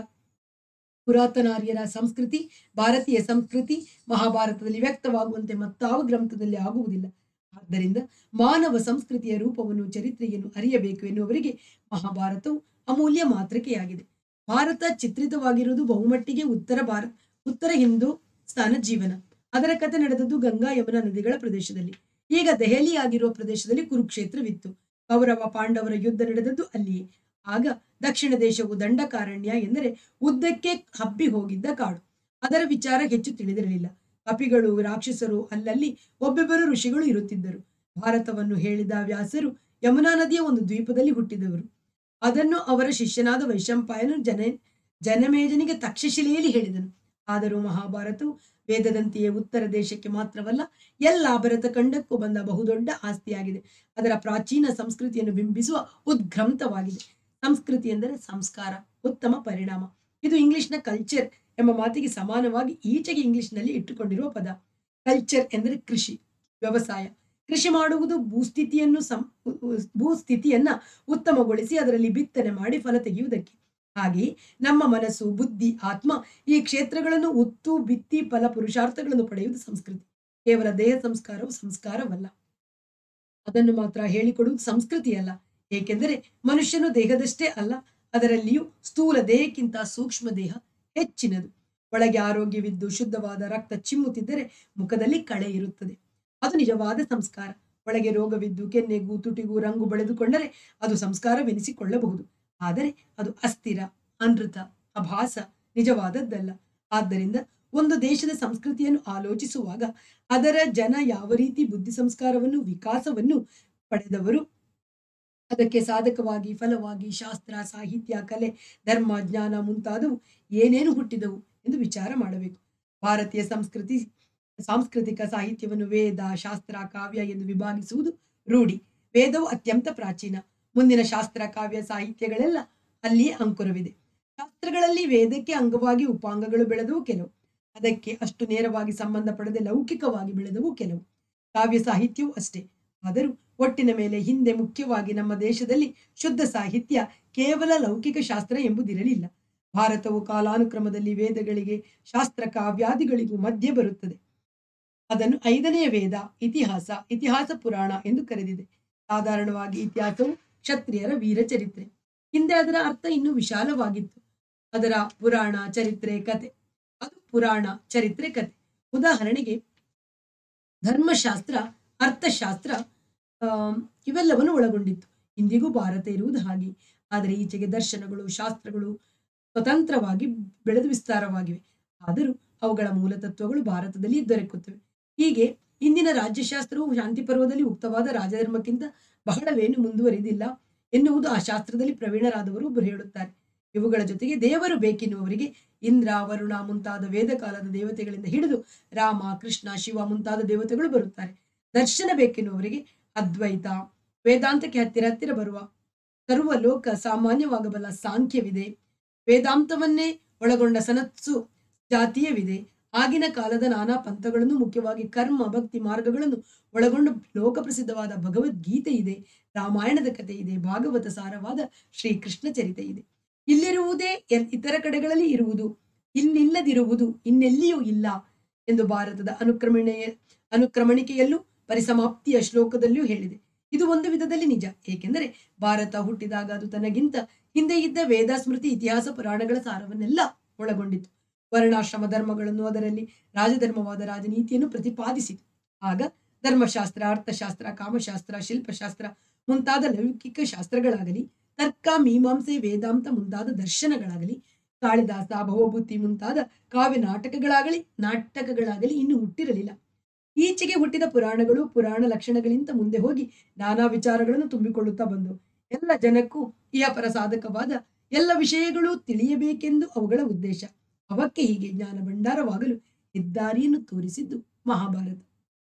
ಪುರಾತನಾರ್ಯರ ಸಂಸ್ಕೃತಿ ಭಾರತೀಯ ಸಂಸ್ಕೃತಿ ಮಹಾಭಾರತದಲ್ಲಿ ವ್ಯಕ್ತವಾಗುವಂತೆ ಮತ್ತಾವ ಗ್ರಂಥದಲ್ಲಿ ಆಗುವುದಿಲ್ಲ ಆದ್ದರಿಂದ ಮಾನವ ಸಂಸ್ಕೃತಿಯ ರೂಪವನ್ನು ಚರಿತ್ರೆಯನ್ನು ಅರಿಯಬೇಕು ಎನ್ನುವರಿಗೆ ಮಹಾಭಾರತವು ಅಮೂಲ್ಯ ಮಾತೃಕೆಯಾಗಿದೆ ಭಾರತ ಚಿತ್ರಿತವಾಗಿರುವುದು ಬಹುಮಟ್ಟಿಗೆ ಉತ್ತರ ಭಾರತ ಉತ್ತರ ಹಿಂದೂ ಸ್ಥಾನ ಜೀವನ ಅದರ ಕಥೆ ನಡೆದದ್ದು ಗಂಗಾ ಯಮುನಾ ನದಿಗಳ ಪ್ರದೇಶದಲ್ಲಿ ಈಗ ದೆಹಲಿ ಆಗಿರುವ ಪ್ರದೇಶದಲ್ಲಿ ಕುರುಕ್ಷೇತ್ರವಿತ್ತು ಕೌರವ ಪಾಂಡವರ ಯುದ್ಧ ನಡೆದದ್ದು ಅಲ್ಲಿಯೇ ಆಗ ದಕ್ಷಿಣ ದೇಶವು ದಂಡಕಾರಣ್ಯ ಎಂದರೆ ಉದ್ದಕ್ಕೆ ಹಬ್ಬಿ ಹೋಗಿದ್ದ ಕಾಡು ಅದರ ವಿಚಾರ ಹೆಚ್ಚು ತಿಳಿದಿರಲಿಲ್ಲ ಕಪಿಗಳು ರಾಕ್ಷಸರು ಅಲ್ಲಲ್ಲಿ ಒಬ್ಬೊಬ್ಬರು ಋಷಿಗಳು ಇರುತ್ತಿದ್ದರು ಭಾರತವನ್ನು ಹೇಳಿದ ವ್ಯಾಸರು ಯಮುನಾ ನದಿಯ ಒಂದು ದ್ವೀಪದಲ್ಲಿ ಹುಟ್ಟಿದವರು ಅದನ್ನು ಅವರ ಶಿಷ್ಯನಾದ ವೈಶಂಪಾಯನು ಜನ ಜನಮೇಜನಿಗೆ ತಕ್ಷಶಿಲೆಯಲ್ಲಿ ಹೇಳಿದನು ಆದರೂ ಮಹಾಭಾರತವು ವೇದದಂತೆಯೇ ಉತ್ತರ ದೇಶಕ್ಕೆ ಮಾತ್ರವಲ್ಲ ಎಲ್ಲ ಭರತ ಖಂಡಕ್ಕೂ ಬಂದ ಬಹುದೊಡ್ಡ ಆಸ್ತಿಯಾಗಿದೆ ಅದರ ಪ್ರಾಚೀನ ಸಂಸ್ಕೃತಿಯನ್ನು ಬಿಂಬಿಸುವ ಉದ್ಗ್ರಂಥವಾಗಿದೆ ಸಂಸ್ಕೃತಿ ಎಂದರೆ ಸಂಸ್ಕಾರ ಉತ್ತಮ ಪರಿಣಾಮ ಇದು ಇಂಗ್ಲಿಷ್ನ ಕಲ್ಚರ್ ಎಂಬ ಮಾತಿಗೆ ಸಮಾನವಾಗಿ ಈಚೆಗೆ ಇಂಗ್ಲಿಷ್ನಲ್ಲಿ ಇಟ್ಟುಕೊಂಡಿರುವ ಪದ ಕಲ್ಚರ್ ಎಂದರೆ ಕೃಷಿ ವ್ಯವಸಾಯ ಕೃಷಿ ಮಾಡುವುದು ಭೂಸ್ಥಿತಿಯನ್ನು ಸಂ ಭೂಸ್ಥಿತಿಯನ್ನ ಉತ್ತಮಗೊಳಿಸಿ ಅದರಲ್ಲಿ ಬಿತ್ತನೆ ಮಾಡಿ ಫಲ ತೆಗೆಯುವುದಕ್ಕೆ ಹಾಗೆಯೇ ನಮ್ಮ ಮನಸ್ಸು ಬುದ್ಧಿ ಆತ್ಮ ಈ ಕ್ಷೇತ್ರಗಳನ್ನು ಉತ್ತು ಬಿತ್ತಿ ಫಲ ಪುರುಷಾರ್ಥಗಳನ್ನು ಪಡೆಯುವುದು ಸಂಸ್ಕೃತಿ ಕೇವಲ ದೇಹ ಸಂಸ್ಕಾರವು ಸಂಸ್ಕಾರವಲ್ಲ ಅದನ್ನು ಮಾತ್ರ ಹೇಳಿಕೊಡುವುದು ಸಂಸ್ಕೃತಿಯಲ್ಲ ಏಕೆಂದರೆ ಮನುಷ್ಯನು ದೇಹದಷ್ಟೇ ಅಲ್ಲ ಅದರಲ್ಲಿಯೂ ಸ್ಥೂಲ ದೇಹಕ್ಕಿಂತ ಸೂಕ್ಷ್ಮ ದೇಹ ಹೆಚ್ಚಿನದು ಒಳಗೆ ಆರೋಗ್ಯವಿದ್ದು ಶುದ್ಧವಾದ ರಕ್ತ ಚಿಮ್ಮುತ್ತಿದ್ದರೆ ಮುಖದಲ್ಲಿ ಕಳೆ ಇರುತ್ತದೆ ಅದು ನಿಜವಾದ ಸಂಸ್ಕಾರ ಒಳಗೆ ರೋಗವಿದ್ದು ಕೆನ್ನೆಗೂ ತುಟಿಗೂ ರಂಗು ಬೆಳೆದುಕೊಂಡರೆ ಅದು ಸಂಸ್ಕಾರವೆನಿಸಿಕೊಳ್ಳಬಹುದು ಆದರೆ ಅದು ಅಸ್ಥಿರ ಅನೃತ ಅಭಾಸ ನಿಜವಾದದ್ದಲ್ಲ ಆದ್ದರಿಂದ ಒಂದು ದೇಶದ ಸಂಸ್ಕೃತಿಯನ್ನು ಆಲೋಚಿಸುವಾಗ ಅದರ ಜನ ಯಾವ ರೀತಿ ಬುದ್ಧಿ ಸಂಸ್ಕಾರವನ್ನು ವಿಕಾಸವನ್ನು ಪಡೆದವರು ಅದಕ್ಕೆ ಸಾಧಕವಾಗಿ ಫಲವಾಗಿ ಶಾಸ್ತ್ರ ಸಾಹಿತ್ಯ ಕಲೆ ಧರ್ಮ ಜ್ಞಾನ ಮುಂತಾದವು ಏನೇನು ಹುಟ್ಟಿದವು ಎಂದು ವಿಚಾರ ಮಾಡಬೇಕು ಭಾರತೀಯ ಸಂಸ್ಕೃತಿ ಸಾಂಸ್ಕೃತಿಕ ಸಾಹಿತ್ಯವನ್ನು ವೇದ ಶಾಸ್ತ್ರ ಕಾವ್ಯ ಎಂದು ವಿಭಾಗಿಸುವುದು ರೂಢಿ ವೇದವು ಅತ್ಯಂತ ಪ್ರಾಚೀನ ಮುಂದಿನ ಶಾಸ್ತ್ರ ಕಾವ್ಯ ಸಾಹಿತ್ಯಗಳೆಲ್ಲ ಅಲ್ಲಿಯೇ ಅಂಕುರವಿದೆ ಶಾಸ್ತ್ರಗಳಲ್ಲಿ ವೇದಕ್ಕೆ ಅಂಗವಾಗಿ ಉಪಾಂಗಗಳು ಬೆಳೆದವು ಕೆಲವು ಅದಕ್ಕೆ ಅಷ್ಟು ನೇರವಾಗಿ ಸಂಬಂಧ ಪಡೆದ ಲೌಕಿಕವಾಗಿ ಬೆಳೆದವು ಕೆಲವು ಕಾವ್ಯ ಸಾಹಿತ್ಯವೂ ಅಷ್ಟೇ ಆದರೂ ಒಟ್ಟಿನ ಮೇಲೆ ಹಿಂದೆ ಮುಖ್ಯವಾಗಿ ನಮ್ಮ ದೇಶದಲ್ಲಿ ಶುದ್ಧ ಸಾಹಿತ್ಯ ಕೇವಲ ಲೌಕಿಕ ಶಾಸ್ತ್ರ ಎಂಬುದಿರಲಿಲ್ಲ ಭಾರತವು ಕಾಲಾನುಕ್ರಮದಲ್ಲಿ ವೇದಗಳಿಗೆ ಶಾಸ್ತ್ರ ಕಾವ್ಯಾದಿಗಳಿಗೂ ಮಧ್ಯೆ ಬರುತ್ತದೆ ಅದನ್ನು ಐದನೆಯ ವೇದ ಇತಿಹಾಸ ಇತಿಹಾಸ ಪುರಾಣ ಎಂದು ಕರೆದಿದೆ ಸಾಧಾರಣವಾಗಿ ಇತಿಹಾಸವು ಕ್ಷತ್ರಿಯರ ವೀರ ಚರಿತ್ರೆ ಹಿಂದೆ ಅದರ ಅರ್ಥ ಇನ್ನೂ ವಿಶಾಲವಾಗಿತ್ತು ಅದರ ಪುರಾಣ ಚರಿತ್ರೆ ಕತೆ ಅದು ಪುರಾಣ ಚರಿತ್ರೆ ಕತೆ ಉದಾಹರಣೆಗೆ ಧರ್ಮಶಾಸ್ತ್ರ ಅರ್ಥಶಾಸ್ತ್ರ ಆ, ಇವೆಲ್ಲವನ್ನು ಒಳಗೊಂಡಿತ್ತು ಇಂದಿಗೂ ಭಾರತ ಇರುವುದು ಹಾಗೆ ಆದರೆ ಈಚೆಗೆ ದರ್ಶನಗಳು ಶಾಸ್ತ್ರಗಳು ಸ್ವತಂತ್ರವಾಗಿ ಬೆಳೆದು ವಿಸ್ತಾರವಾಗಿವೆ ಆದರೂ ಅವುಗಳ ಮೂಲತತ್ವಗಳು ಭಾರತದಲ್ಲಿ ದೊರಕುತ್ತವೆ ಹೀಗೆ ಇಂದಿನ ರಾಜ್ಯಶಾಸ್ತ್ರವು ಶಾಂತಿ ಪರ್ವದಲ್ಲಿ ಉಕ್ತವಾದ ರಾಜಧರ್ಮಕ್ಕಿಂತ ಬಹಳವೇನು ಮುಂದುವರಿದಿಲ್ಲ ಎನ್ನುವುದು ಆ ಶಾಸ್ತ್ರದಲ್ಲಿ ಪ್ರವೀಣರಾದವರು ಒಬ್ಬರು ಹೇಳುತ್ತಾರೆ ಇವುಗಳ ಜೊತೆಗೆ ದೇವರು ಬೇಕೆನ್ನುವರಿಗೆ ಇಂದ್ರ ವರುಣ ಮುಂತಾದ ವೇದಕಾಲದ ದೇವತೆಗಳಿಂದ ಹಿಡಿದು ರಾಮ ಕೃಷ್ಣ ಶಿವ ಮುಂತಾದ ದೇವತೆಗಳು ಬರುತ್ತಾರೆ ದರ್ಶನ ಬೇಕೆನ್ನುವರಿಗೆ ಅದ್ವೈತ ವೇದಾಂತಕ್ಕೆ ಹತ್ತಿರ ಹತ್ತಿರ ಬರುವ ಸರ್ವ ಲೋಕ ಸಾಮಾನ್ಯವಾಗಬಲ್ಲ ಸಾಂಖ್ಯವಿದೆ ವೇದಾಂತವನ್ನೇ ಒಳಗೊಂಡ ಸನತ್ಸು ಜಾತೀಯವಿದೆ ಆಗಿನ ಕಾಲದ ನಾನಾ ಪಂಥಗಳನ್ನು ಮುಖ್ಯವಾಗಿ ಕರ್ಮ ಭಕ್ತಿ ಮಾರ್ಗಗಳನ್ನು ಒಳಗೊಂಡು ಲೋಕಪ್ರಸಿದ್ಧವಾದ ಭಗವದ್ಗೀತೆ ಇದೆ ರಾಮಾಯಣದ ಕಥೆ ಇದೆ ಭಾಗವತ ಸಾರವಾದ ಶ್ರೀಕೃಷ್ಣ ಚರಿತೆ ಇದೆ ಇಲ್ಲಿರುವುದೇ ಎಲ್- ಇತರ ಕಡೆಗಳಲ್ಲಿ ಇರುವುದು ಇಲ್ಲಿಲ್ಲದಿರುವುದು ಇನ್ನೆಲ್ಲಿಯೂ ಇಲ್ಲ ಎಂದು ಭಾರತದ ಅನುಕ್ರಮಣೆಯ ಅನುಕ್ರಮಣಿಕೆಯಲ್ಲೂ ಪರಿಸಮಾಪ್ತಿಯ ಶ್ಲೋಕದಲ್ಲಿಯೂ ಹೇಳಿದೆ ಇದು ಒಂದು ವಿಧದಲ್ಲಿ ನಿಜ ಏಕೆಂದರೆ ಭಾರತ ಹುಟ್ಟಿದಾಗ ಅದು ತನಗಿಂತ ಹಿಂದೆ ಇದ್ದ ವೇದ ಸ್ಮೃತಿ ಇತಿಹಾಸ ಪುರಾಣಗಳ ಸಾರವನ್ನೆಲ್ಲ ಒಳಗೊಂಡಿತು ವರ್ಣಾಶ್ರಮ ಧರ್ಮಗಳನ್ನು ಅದರಲ್ಲಿ ರಾಜಧರ್ಮವಾದ ರಾಜನೀತಿಯನ್ನು ಪ್ರತಿಪಾದಿಸಿತು ಆಗ ಧರ್ಮಶಾಸ್ತ್ರ ಅರ್ಥಶಾಸ್ತ್ರ ಕಾಮಶಾಸ್ತ್ರ ಶಿಲ್ಪಶಾಸ್ತ್ರ ಮುಂತಾದ ಲೌಕಿಕ ಶಾಸ್ತ್ರಗಳಾಗಲಿ ತರ್ಕ ಮೀಮಾಂಸೆ ವೇದಾಂತ ಮುಂತಾದ ದರ್ಶನಗಳಾಗಲಿ ಕಾಳಿದಾಸ ಭವಭೂತಿ ಮುಂತಾದ ಕಾವ್ಯ ನಾಟಕಗಳಾಗಲಿ ನಾಟಕಗಳಾಗಲಿ ಇನ್ನು ಹುಟ್ಟಿರಲಿಲ್ಲ ಈಚೆಗೆ ಹುಟ್ಟಿದ ಪುರಾಣಗಳು ಪುರಾಣ ಲಕ್ಷಣಗಳಿಂದ ಮುಂದೆ ಹೋಗಿ ನಾನಾ ವಿಚಾರಗಳನ್ನು ತುಂಬಿಕೊಳ್ಳುತ್ತಾ ಬಂದವು ಎಲ್ಲ ಜನಕ್ಕೂ ಇಹಪರ ಸಾಧಕವಾದ ಎಲ್ಲ ವಿಷಯಗಳು ತಿಳಿಯಬೇಕೆಂದು ಅವುಗಳ ಉದ್ದೇಶ ಅವಕ್ಕೆ ಹೀಗೆ ಜ್ಞಾನ ಭಂಡಾರವಾಗಲು ಹೆದ್ದಾರಿಯನ್ನು ತೋರಿಸಿದ್ದು ಮಹಾಭಾರತ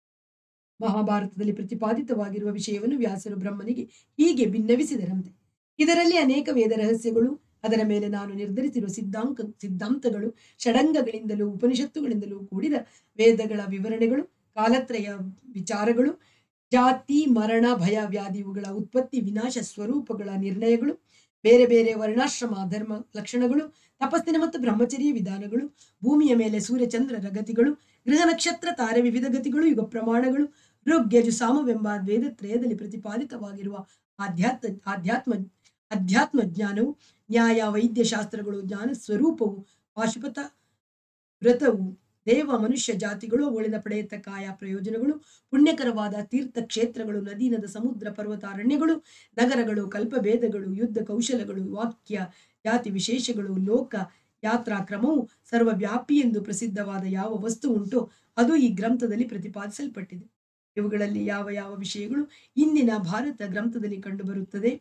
ಮಹಾಭಾರತದಲ್ಲಿ ಪ್ರತಿಪಾದಿತವಾಗಿರುವ ವಿಷಯವನ್ನು ವ್ಯಾಸರು ಬ್ರಹ್ಮನಿಗೆ ಹೀಗೆ ಭಿನ್ನವಿಸಿದರಂತೆ ಇದರಲ್ಲಿ ಅನೇಕ ವೇದ ರಹಸ್ಯಗಳು ಅದರ ಮೇಲೆ ನಾನು ನಿರ್ಧರಿಸಿರುವ ಸಿದ್ಧಾಂಕ ಸಿದ್ಧಾಂತಗಳು ಷಡಂಗಗಳಿಂದಲೂ ಉಪನಿಷತ್ತುಗಳಿಂದಲೂ ಕೂಡಿದ ವೇದಗಳ ವಿವರಣೆಗಳು ಕಾಲತ್ರಯ ವಿಚಾರಗಳು ಜಾತಿ ಮರಣ ಭಯ ವ್ಯಾಧಿ ಇವುಗಳ ಉತ್ಪತ್ತಿ ವಿನಾಶ ಸ್ವರೂಪಗಳ ನಿರ್ಣಯಗಳು ಬೇರೆ ಬೇರೆ ವರ್ಣಾಶ್ರಮ ಧರ್ಮ ಲಕ್ಷಣಗಳು ತಪಸ್ಸಿನ ಮತ್ತು ಬ್ರಹ್ಮಚರ್ಯ ವಿಧಾನಗಳು ಭೂಮಿಯ ಮೇಲೆ ಸೂರ್ಯಚಂದ್ರರ ಗತಿಗಳು ಗೃಹ ನಕ್ಷತ್ರ ತಾರೆ ವಿವಿಧ ಗತಿಗಳು ಯುಗ ಪ್ರಮಾಣಗಳು ಋಗ್ಯಜು ಸಾಮವೆಂಬ ವೇದತ್ರಯದಲ್ಲಿ ಪ್ರತಿಪಾದಿತವಾಗಿರುವ ಆಧ್ಯಾತ್ಮ ಆಧ್ಯಾತ್ಮ ಅಧ್ಯಾತ್ಮ ಜ್ಞಾನವು ನ್ಯಾಯ ವೈದ್ಯ ಶಾಸ್ತ್ರಗಳು ಜ್ಞಾನ ಸ್ವರೂಪವು ಪಾಶುಪತ ವ್ರತವು ದೇವ ಮನುಷ್ಯ ಜಾತಿಗಳು ಅವುಗಳಿಂದ ಪಡೆಯುತ್ತ ಕಾಯ ಪ್ರಯೋಜನಗಳು ಪುಣ್ಯಕರವಾದ ತೀರ್ಥ ಕ್ಷೇತ್ರಗಳು ನದಿ ನದ ಸಮುದ್ರ ಪರ್ವತಾರಣ್ಯಗಳು ನಗರಗಳು ಕಲ್ಪಭೇದಗಳು ಯುದ್ಧ ಕೌಶಲಗಳು ವಾಕ್ಯ ಜಾತಿ ವಿಶೇಷಗಳು ಲೋಕ ಯಾತ್ರಾ ಕ್ರಮವು ಸರ್ವವ್ಯಾಪಿ ಎಂದು ಪ್ರಸಿದ್ಧವಾದ ಯಾವ ವಸ್ತು ಉಂಟೋ ಅದು ಈ ಗ್ರಂಥದಲ್ಲಿ ಪ್ರತಿಪಾದಿಸಲ್ಪಟ್ಟಿದೆ ಇವುಗಳಲ್ಲಿ ಯಾವ ಯಾವ ವಿಷಯಗಳು ಇಂದಿನ ಭಾರತ ಗ್ರಂಥದಲ್ಲಿ ಕಂಡುಬರುತ್ತದೆ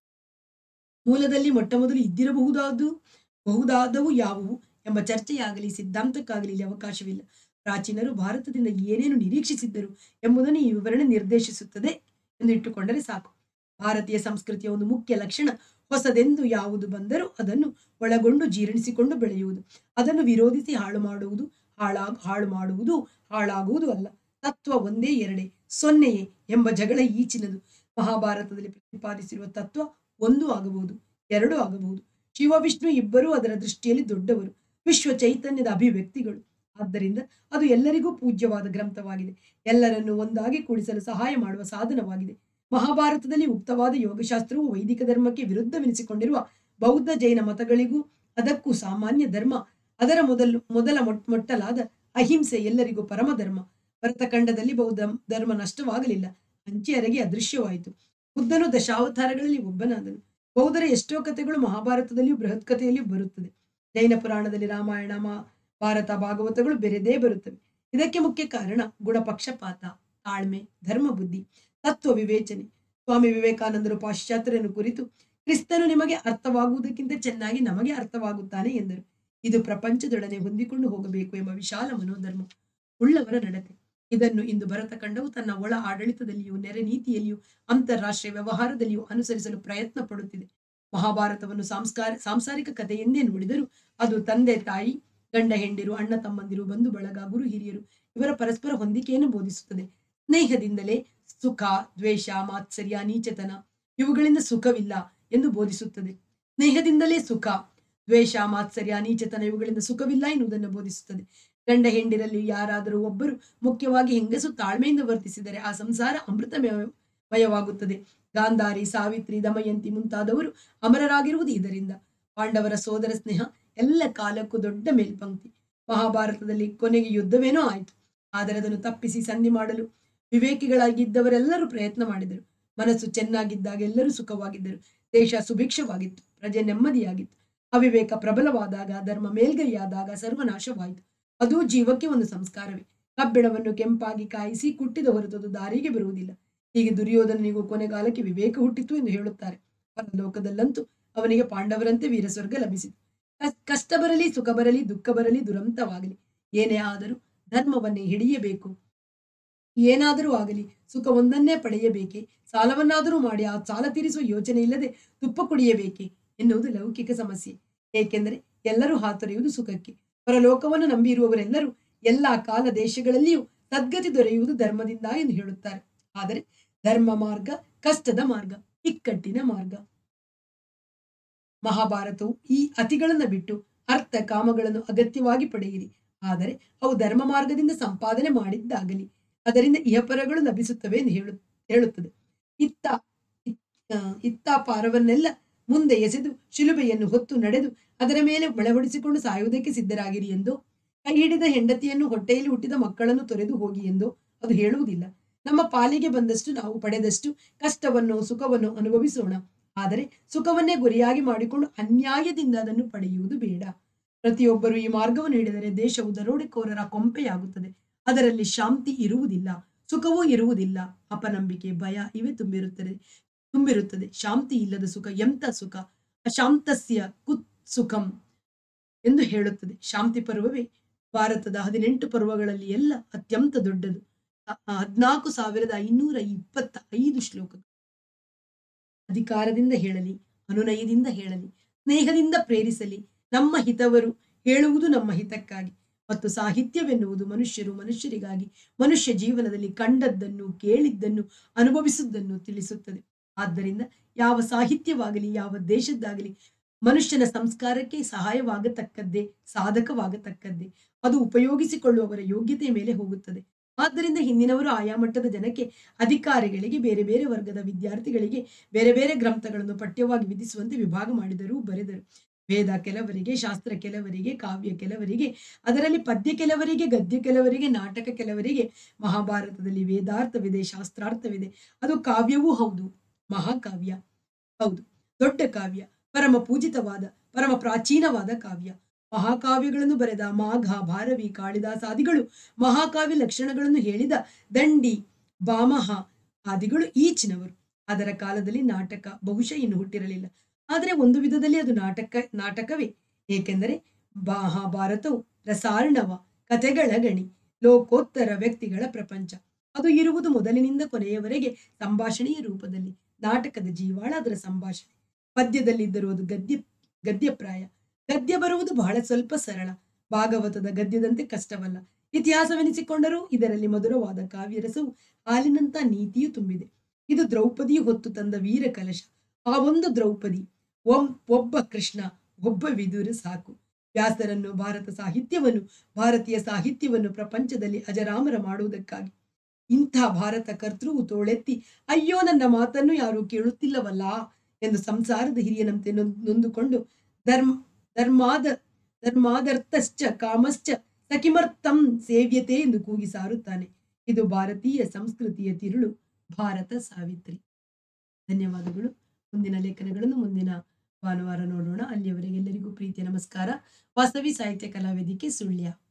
ಮೂಲದಲ್ಲಿ ಮೊಟ್ಟ ಮೊದಲು ಇದ್ದಿರಬಹುದಾದು ಬಹುದಾದವು ಯಾವುವು ಎಂಬ ಚರ್ಚೆಯಾಗಲಿ ಸಿದ್ಧಾಂತಕ್ಕಾಗಲಿ ಇಲ್ಲಿ ಅವಕಾಶವಿಲ್ಲ ಪ್ರಾಚೀನರು ಭಾರತದಿಂದ ಏನೇನು ನಿರೀಕ್ಷಿಸಿದ್ದರು ಎಂಬುದನ್ನು ಈ ವಿವರಣೆ ನಿರ್ದೇಶಿಸುತ್ತದೆ ಎಂದು ಇಟ್ಟುಕೊಂಡರೆ ಸಾಕು ಭಾರತೀಯ ಸಂಸ್ಕೃತಿಯ ಒಂದು ಮುಖ್ಯ ಲಕ್ಷಣ ಹೊಸದೆಂದು ಯಾವುದು ಬಂದರೂ ಅದನ್ನು ಒಳಗೊಂಡು ಜೀರ್ಣಿಸಿಕೊಂಡು ಬೆಳೆಯುವುದು ಅದನ್ನು ವಿರೋಧಿಸಿ ಹಾಳು ಮಾಡುವುದು ಹಾಳಾಗ್ ಹಾಳು ಮಾಡುವುದು ಹಾಳಾಗುವುದು ಅಲ್ಲ ತತ್ವ ಒಂದೇ ಎರಡೇ ಸೊನ್ನೆಯೇ ಎಂಬ ಜಗಳ ಈಚಿನದು ಮಹಾಭಾರತದಲ್ಲಿ ಪ್ರತಿಪಾದಿಸಿರುವ ತತ್ವ ಒಂದು ಆಗಬಹುದು ಎರಡು ಆಗಬಹುದು ಶಿವ ವಿಷ್ಣು ಇಬ್ಬರೂ ಅದರ ದೃಷ್ಟಿಯಲ್ಲಿ ದೊಡ್ಡವರು ವಿಶ್ವ ಚೈತನ್ಯದ ಅಭಿವ್ಯಕ್ತಿಗಳು ಆದ್ದರಿಂದ ಅದು ಎಲ್ಲರಿಗೂ ಪೂಜ್ಯವಾದ ಗ್ರಂಥವಾಗಿದೆ ಎಲ್ಲರನ್ನು ಒಂದಾಗಿ ಕೂಡಿಸಲು ಸಹಾಯ ಮಾಡುವ ಸಾಧನವಾಗಿದೆ ಮಹಾಭಾರತದಲ್ಲಿ ಉಕ್ತವಾದ ಯೋಗಶಾಸ್ತ್ರವು ವೈದಿಕ ಧರ್ಮಕ್ಕೆ ವಿರುದ್ಧವೆನಿಸಿಕೊಂಡಿರುವ ಬೌದ್ಧ ಜೈನ ಮತಗಳಿಗೂ ಅದಕ್ಕೂ ಸಾಮಾನ್ಯ ಧರ್ಮ ಅದರ ಮೊದಲು ಮೊದಲ ಮೊಟ್- ಮೊಟ್ಟಲಾದ ಅಹಿಂಸೆ ಎಲ್ಲರಿಗೂ ಪರಮ ಧರ್ಮ ಭರತಖಂಡದಲ್ಲಿ ಬೌದ್ಧ ಧರ್ಮ ನಷ್ಟವಾಗಲಿಲ್ಲ ಹಂಚಿ ಅರಗಿ ಅದೃಶ್ಯವಾಯಿತು ಬುದ್ಧನು ದಶಾವತಾರಗಳಲ್ಲಿ ಒಬ್ಬನಾದನು ಬೌದ್ಧರ ಎಷ್ಟೋ ಕಥೆಗಳು ಮಹಾಭಾರತದಲ್ಲಿಯೂ ಬೃಹತ್ ಕಥೆಯಲ್ಲಿಯೂ ಬರುತ್ತದೆ ಜೈನ ಪುರಾಣದಲ್ಲಿ ರಾಮಾಯಣ ಮಾ- ಭಾರತ ಭಾಗವತಗಳು ಬೆರೆದೇ ಬರುತ್ತವೆ ಇದಕ್ಕೆ ಮುಖ್ಯ ಕಾರಣ ಗುಣಪಕ್ಷಪಾತ ತಾಳ್ಮೆ ಧರ್ಮ ಬುದ್ಧಿ ತತ್ವ ವಿವೇಚನೆ ಸ್ವಾಮಿ ವಿವೇಕಾನಂದರು ಪಾಶ್ಚಾತ್ಯರನ್ನು ಕುರಿತು ಕ್ರಿಸ್ತನು ನಿಮಗೆ ಅರ್ಥವಾಗುವುದಕ್ಕಿಂತ ಚೆನ್ನಾಗಿ ನಮಗೆ ಅರ್ಥವಾಗುತ್ತಾನೆ ಎಂದರು ಇದು ಪ್ರಪಂಚದೊಡನೆ ಹೊಂದಿಕೊಂಡು ಹೋಗಬೇಕು ಎಂಬ ವಿಶಾಲ ಮನೋಧರ್ಮ ಉಳ್ಳವರ ನಡತೆ ಇದನ್ನು ಇಂದು ಭರತ ಖಂಡವು ತನ್ನ ಒಳ ಆಡಳಿತದಲ್ಲಿಯೂ ನೆರೆ ನೀತಿಯಲ್ಲಿಯೂ ಅಂತಾರಾಷ್ಟ್ರೀಯ ವ್ಯವಹಾರದಲ್ಲಿಯೂ ಅನುಸರಿಸಲು ಪ್ರಯತ್ನ ಪಡುತ್ತಿದೆ ಮಹಾಭಾರತವನ್ನು ಸಂಸ್ಕಾರ ಸಾಂಸಾರಿಕ ಕಥೆಯೆಂದೇ ನೋಡಿದರೂ ಅದು ತಂದೆ ತಾಯಿ ಗಂಡ ಹೆಂಡಿರು ಅಣ್ಣ ತಮ್ಮಂದಿರು ಬಂಧು ಬಳಗ ಗುರು ಹಿರಿಯರು ಇವರ ಪರಸ್ಪರ ಹೊಂದಿಕೆಯನ್ನು ಬೋಧಿಸುತ್ತದೆ ಸ್ನೇಹದಿಂದಲೇ ಸುಖ ದ್ವೇಷ ಮಾತ್ಸರ್ಯ ನೀಚತನ ಇವುಗಳಿಂದ ಸುಖವಿಲ್ಲ ಎಂದು ಬೋಧಿಸುತ್ತದೆ ಸ್ನೇಹದಿಂದಲೇ ಸುಖ ದ್ವೇಷ ಮಾತ್ಸರ್ಯ ನೀಚತನ ಇವುಗಳಿಂದ ಸುಖವಿಲ್ಲ ಎನ್ನುವುದನ್ನು ಬೋಧಿಸುತ್ತದೆ ಗಂಡ ಹೆಂಡಿರಲ್ಲಿ ಯಾರಾದರೂ ಒಬ್ಬರು ಮುಖ್ಯವಾಗಿ ಹೆಂಗಸು ತಾಳ್ಮೆಯಿಂದ ವರ್ತಿಸಿದರೆ ಆ ಸಂಸಾರ ಅಮೃತಮಯ ಮಯವಾಗುತ್ತದೆ ಗಾಂಧಾರಿ ಸಾವಿತ್ರಿ ದಮಯಂತಿ ಮುಂತಾದವರು ಅಮರರಾಗಿರುವುದು ಇದರಿಂದ ಪಾಂಡವರ ಸೋದರ ಸ್ನೇಹ ಎಲ್ಲ ಕಾಲಕ್ಕೂ ದೊಡ್ಡ ಮೇಲ್ಪಂಕ್ತಿ ಮಹಾಭಾರತದಲ್ಲಿ ಕೊನೆಗೆ ಯುದ್ಧವೇನೋ ಆಯಿತು ಆದರೆ ಅದನ್ನು ತಪ್ಪಿಸಿ ಸಂಧಿ ಮಾಡಲು ವಿವೇಕಿಗಳಾಗಿದ್ದವರೆಲ್ಲರೂ ಪ್ರಯತ್ನ ಮಾಡಿದರು ಮನಸ್ಸು ಚೆನ್ನಾಗಿದ್ದಾಗ ಎಲ್ಲರೂ ಸುಖವಾಗಿದ್ದರು ದೇಶ ಸುಭಿಕ್ಷವಾಗಿತ್ತು ಪ್ರಜೆ ನೆಮ್ಮದಿಯಾಗಿತ್ತು ಅವಿವೇಕ ಪ್ರಬಲವಾದಾಗ ಧರ್ಮ ಮೇಲ್ಗೈಯಾದಾಗ ಸರ್ವನಾಶವಾಯಿತು ಅದು ಜೀವಕ್ಕೆ ಒಂದು ಸಂಸ್ಕಾರವೇ ಕಬ್ಬಿಣವನ್ನು ಕೆಂಪಾಗಿ ಕಾಯಿಸಿ ಕುಟ್ಟಿದ ಹೊರತದು ದಾರಿಗೆ ಬರುವುದಿಲ್ಲ ಹೀಗೆ ದುರ್ಯೋಧನನಿಗೂ ಕೊನೆಗಾಲಕ್ಕೆ ವಿವೇಕ ಹುಟ್ಟಿತು ಎಂದು ಹೇಳುತ್ತಾರೆ ಪರಲೋಕದಲ್ಲಂತೂ ಅವನಿಗೆ ಪಾಂಡವರಂತೆ ವೀರಸ್ವರ್ಗ ಲಭಿಸಿತು ಕಸ್- ಕಷ್ಟ ಬರಲಿ ಸುಖ ಬರಲಿ ದುಃಖ ಬರಲಿ ದುರಂತವಾಗಲಿ ಏನೇ ಆದರೂ ಧರ್ಮವನ್ನೇ ಹಿಡಿಯಬೇಕು ಏನಾದರೂ ಆಗಲಿ ಸುಖ ಒಂದನ್ನೇ ಪಡೆಯಬೇಕೆ ಸಾಲವನ್ನಾದರೂ ಮಾಡಿ ಆ ಸಾಲ ತೀರಿಸುವ ಯೋಚನೆ ಇಲ್ಲದೆ ತುಪ್ಪ ಕುಡಿಯಬೇಕೆ ಎನ್ನುವುದು ಲೌಕಿಕ ಸಮಸ್ಯೆ ಏಕೆಂದರೆ ಎಲ್ಲರೂ ಹಾತೊರೆಯುವುದು ಸುಖಕ್ಕೆ ಪರಲೋಕವನ್ನು ನಂಬಿರುವವರೆಲ್ಲರೂ ಎಲ್ಲಾ ಕಾಲ ದೇಶಗಳಲ್ಲಿಯೂ ಸದ್ಗತಿ ದೊರೆಯುವುದು ಧರ್ಮದಿಂದ ಎಂದು ಹೇಳುತ್ತಾರೆ ಆದರೆ ಧರ್ಮ ಮಾರ್ಗ ಕಷ್ಟದ ಮಾರ್ಗ ಇಕ್ಕಟ್ಟಿನ ಮಾರ್ಗ ಮಹಾಭಾರತವು ಈ ಅತಿಗಳನ್ನು ಬಿಟ್ಟು ಅರ್ಥ ಕಾಮಗಳನ್ನು ಅಗತ್ಯವಾಗಿ ಪಡೆಯಿರಿ ಆದರೆ ಅವು ಧರ್ಮ ಮಾರ್ಗದಿಂದ ಸಂಪಾದನೆ ಮಾಡಿದ್ದಾಗಲಿ ಅದರಿಂದ ಇಹಪರಗಳು ಲಭಿಸುತ್ತವೆ ಎಂದು ಹೇಳು ಹೇಳುತ್ತದೆ ಇತ್ತ ಇತ್- ಆ, ಇತ್ತ ಪಾರವನ್ನೆಲ್ಲ ಮುಂದೆ ಎಸೆದು ಶಿಲುಬೆಯನ್ನು ಹೊತ್ತು ನಡೆದು ಅದರ ಮೇಲೆ ಮೊಳೆಹೊಡಿಸಿಕೊಂಡು ಸಾಯುವುದಕ್ಕೆ ಸಿದ್ಧರಾಗಿರಿ ಎಂದು ಕೈ ಹಿಡಿದ ಹೆಂಡತಿಯನ್ನು ಹೊಟ್ಟೆಯಲ್ಲಿ ಹುಟ್ಟಿದ ಮಕ್ಕಳನ್ನು ತೊರೆದು ಹೋಗಿ ಎಂದು ಅದು ಹೇಳುವುದಿಲ್ಲ ನಮ್ಮ ಪಾಲಿಗೆ ಬಂದಷ್ಟು ನಾವು ಪಡೆದಷ್ಟು ಕಷ್ಟವನ್ನು ಸುಖವನ್ನು ಅನುಭವಿಸೋಣ ಆದರೆ ಸುಖವನ್ನೇ ಗುರಿಯಾಗಿ ಮಾಡಿಕೊಂಡು ಅನ್ಯಾಯದಿಂದ ಅದನ್ನು ಪಡೆಯುವುದು ಬೇಡ ಪ್ರತಿಯೊಬ್ಬರು ಈ ಮಾರ್ಗವನ್ನು ಹಿಡಿದರೆ ದೇಶವು ದರೋಡೆಕೋರರ ಕೊಂಪೆಯಾಗುತ್ತದೆ ಅದರಲ್ಲಿ ಶಾಂತಿ ಇರುವುದಿಲ್ಲ ಸುಖವೂ ಇರುವುದಿಲ್ಲ ಅಪನಂಬಿಕೆ ಭಯ ಇವೇ ತುಂಬಿರುತ್ತದೆ ತುಂಬಿರುತ್ತದೆ ಶಾಂತಿ ಇಲ್ಲದ ಸುಖ ಎಂತ ಸುಖ ಅಶಾಂತಸ್ಯ ಕುತ್ ಸುಖಂ ಎಂದು ಹೇಳುತ್ತದೆ ಶಾಂತಿ ಪರ್ವವೇ ಭಾರತದ ಹದಿನೆಂಟು ಪರ್ವಗಳಲ್ಲಿ ಎಲ್ಲ ಅತ್ಯಂತ ದೊಡ್ಡದು ಅ- ಹದ್ನಾಲ್ಕು ಸಾವಿರದ ಐನೂರ ಇಪ್ಪತ್ತ ಐದು ಶ್ಲೋಕಗಳು ಅಧಿಕಾರದಿಂದ ಹೇಳಲಿ ಅನುನಯದಿಂದ ಹೇಳಲಿ ಸ್ನೇಹದಿಂದ ಪ್ರೇರಿಸಲಿ ನಮ್ಮ ಹಿತವರು ಹೇಳುವುದು ನಮ್ಮ ಹಿತಕ್ಕಾಗಿ ಮತ್ತು ಸಾಹಿತ್ಯವೆನ್ನುವುದು ಮನುಷ್ಯರು ಮನುಷ್ಯರಿಗಾಗಿ ಮನುಷ್ಯ ಜೀವನದಲ್ಲಿ ಕಂಡದ್ದನ್ನು ಕೇಳಿದ್ದನ್ನು ಅನುಭವಿಸುವುದನ್ನು ತಿಳಿಸುತ್ತದೆ ಆದ್ದರಿಂದ ಯಾವ ಸಾಹಿತ್ಯವಾಗಲಿ ಯಾವ ದೇಶದ್ದಾಗಲಿ ಮನುಷ್ಯನ ಸಂಸ್ಕಾರಕ್ಕೆ ಸಹಾಯವಾಗತಕ್ಕದ್ದೇ ಸಾಧಕವಾಗತಕ್ಕದ್ದೇ ಅದು ಉಪಯೋಗಿಸಿಕೊಳ್ಳುವವರ ಯೋಗ್ಯತೆಯ ಮೇಲೆ ಹೋಗುತ್ತದೆ ಆದ್ದರಿಂದ ಹಿಂದಿನವರು ಆಯಾ ಮಟ್ಟದ ಜನಕ್ಕೆ ಅಧಿಕಾರಿಗಳಿಗೆ ಬೇರೆ ಬೇರೆ ವರ್ಗದ ವಿದ್ಯಾರ್ಥಿಗಳಿಗೆ ಬೇರೆ ಬೇರೆ ಗ್ರಂಥಗಳನ್ನು ಪಠ್ಯವಾಗಿ ವಿಧಿಸುವಂತೆ ವಿಭಾಗ ಮಾಡಿದರು ಬರೆದರು ವೇದ ಕೆಲವರಿಗೆ ಶಾಸ್ತ್ರ ಕೆಲವರಿಗೆ ಕಾವ್ಯ ಕೆಲವರಿಗೆ ಅದರಲ್ಲಿ ಪದ್ಯ ಕೆಲವರಿಗೆ ಗದ್ಯ ಕೆಲವರಿಗೆ ನಾಟಕ ಕೆಲವರಿಗೆ ಮಹಾಭಾರತದಲ್ಲಿ ವೇದಾರ್ಥವಿದೆ ಶಾಸ್ತ್ರಾರ್ಥವಿದೆ ಅದು ಕಾವ್ಯವೂ ಹೌದು ಮಹಾಕಾವ್ಯ ಹೌದು ದೊಡ್ಡ ಕಾವ್ಯ ಪರಮ ಪೂಜಿತವಾದ ಪರಮ ಪ್ರಾಚೀನವಾದ ಕಾವ್ಯ ಮಹಾಕಾವ್ಯಗಳನ್ನು ಬರೆದ ಮಾಘ ಭಾರವಿ ಕಾಳಿದಾಸಾದಿಗಳು ಮಹಾಕಾವ್ಯ ಲಕ್ಷಣಗಳನ್ನು ಹೇಳಿದ ದಂಡಿ ಬಾಮಹ ಆದಿಗಳು ಈಚಿನವರು ಅದರ ಕಾಲದಲ್ಲಿ ನಾಟಕ ಬಹುಶಃ ಇನ್ನು ಹುಟ್ಟಿರಲಿಲ್ಲ ಆದರೆ ಒಂದು ವಿಧದಲ್ಲಿ ಅದು ನಾಟಕ ನಾಟಕವೇ ಏಕೆಂದರೆ ಮಹಾಭಾರತವು ರಸಾರ್ಣವ ಕಥೆಗಳ ಗಣಿ ಲೋಕೋತ್ತರ ವ್ಯಕ್ತಿಗಳ ಪ್ರಪಂಚ ಅದು ಇರುವುದು ಮೊದಲಿನಿಂದ ಕೊನೆಯವರೆಗೆ ಸಂಭಾಷಣೆಯ ರೂಪದಲ್ಲಿ ನಾಟಕದ ಜೀವಾಳ ಅದರ ಸಂಭಾಷಣೆ ಪದ್ಯದಲ್ಲಿದ್ದರೂ ಅದು ಗದ್ಯ ಗದ್ಯಪ್ರಾಯ ಗದ್ಯ ಬರುವುದು ಬಹಳ ಸ್ವಲ್ಪ ಸರಳ ಭಾಗವತದ ಗದ್ಯದಂತೆ ಕಷ್ಟವಲ್ಲ ಇತಿಹಾಸವೆನಿಸಿಕೊಂಡರೂ ಇದರಲ್ಲಿ ಮಧುರವಾದ ಕಾವ್ಯರಸವು ಹಾಲಿನಂತ ನೀತಿಯು ತುಂಬಿದೆ ಇದು ದ್ರೌಪದಿಯು ಹೊತ್ತು ತಂದ ವೀರ ಕಲಶ ಆ ಒಂದು ದ್ರೌಪದಿ ಒಂ ಒಬ್ಬ ಕೃಷ್ಣ ಒಬ್ಬ ವಿದುರ ಸಾಕು ವ್ಯಾಸರನ್ನು ಭಾರತ ಸಾಹಿತ್ಯವನ್ನು ಭಾರತೀಯ ಸಾಹಿತ್ಯವನ್ನು ಪ್ರಪಂಚದಲ್ಲಿ ಅಜರಾಮರ ಮಾಡುವುದಕ್ಕಾಗಿ ಇಂಥ ಭಾರತ ಕರ್ತೃವು ತೋಳೆತ್ತಿ ಅಯ್ಯೋ ನನ್ನ ಮಾತನ್ನು ಯಾರೂ ಕೇಳುತ್ತಿಲ್ಲವಲ್ಲ ಎಂದು ಸಂಸಾರದ ಹಿರಿಯನಂತೆ ನೊಂದ್- ನೊಂದುಕೊಂಡು ಧರ್ಮ ಧರ್ಮಾದ ಧರ್ಮಾದರ್ಥಶ್ಚ ಕಾಮಶ್ಚ ಸಕಿಮರ್ಥಂ ಸೇವ್ಯತೆ ಎಂದು ಕೂಗಿ ಸಾರುತ್ತಾನೆ ಇದು ಭಾರತೀಯ ಸಂಸ್ಕೃತಿಯ ತಿರುಳು ಭಾರತ ಸಾವಿತ್ರಿ ಧನ್ಯವಾದಗಳು ಮುಂದಿನ ಲೇಖನಗಳನ್ನು ಮುಂದಿನ ಭಾನುವಾರ ನೋಡೋಣ ಅಲ್ಲಿಯವರೆಗೆ ಎಲ್ಲರಿಗೂ ಪ್ರೀತಿಯ ನಮಸ್ಕಾರ ವಾಸವಿ ಸಾಹಿತ್ಯ ಕಲಾವೇದಿಕೆ ಸುಳ್ಯ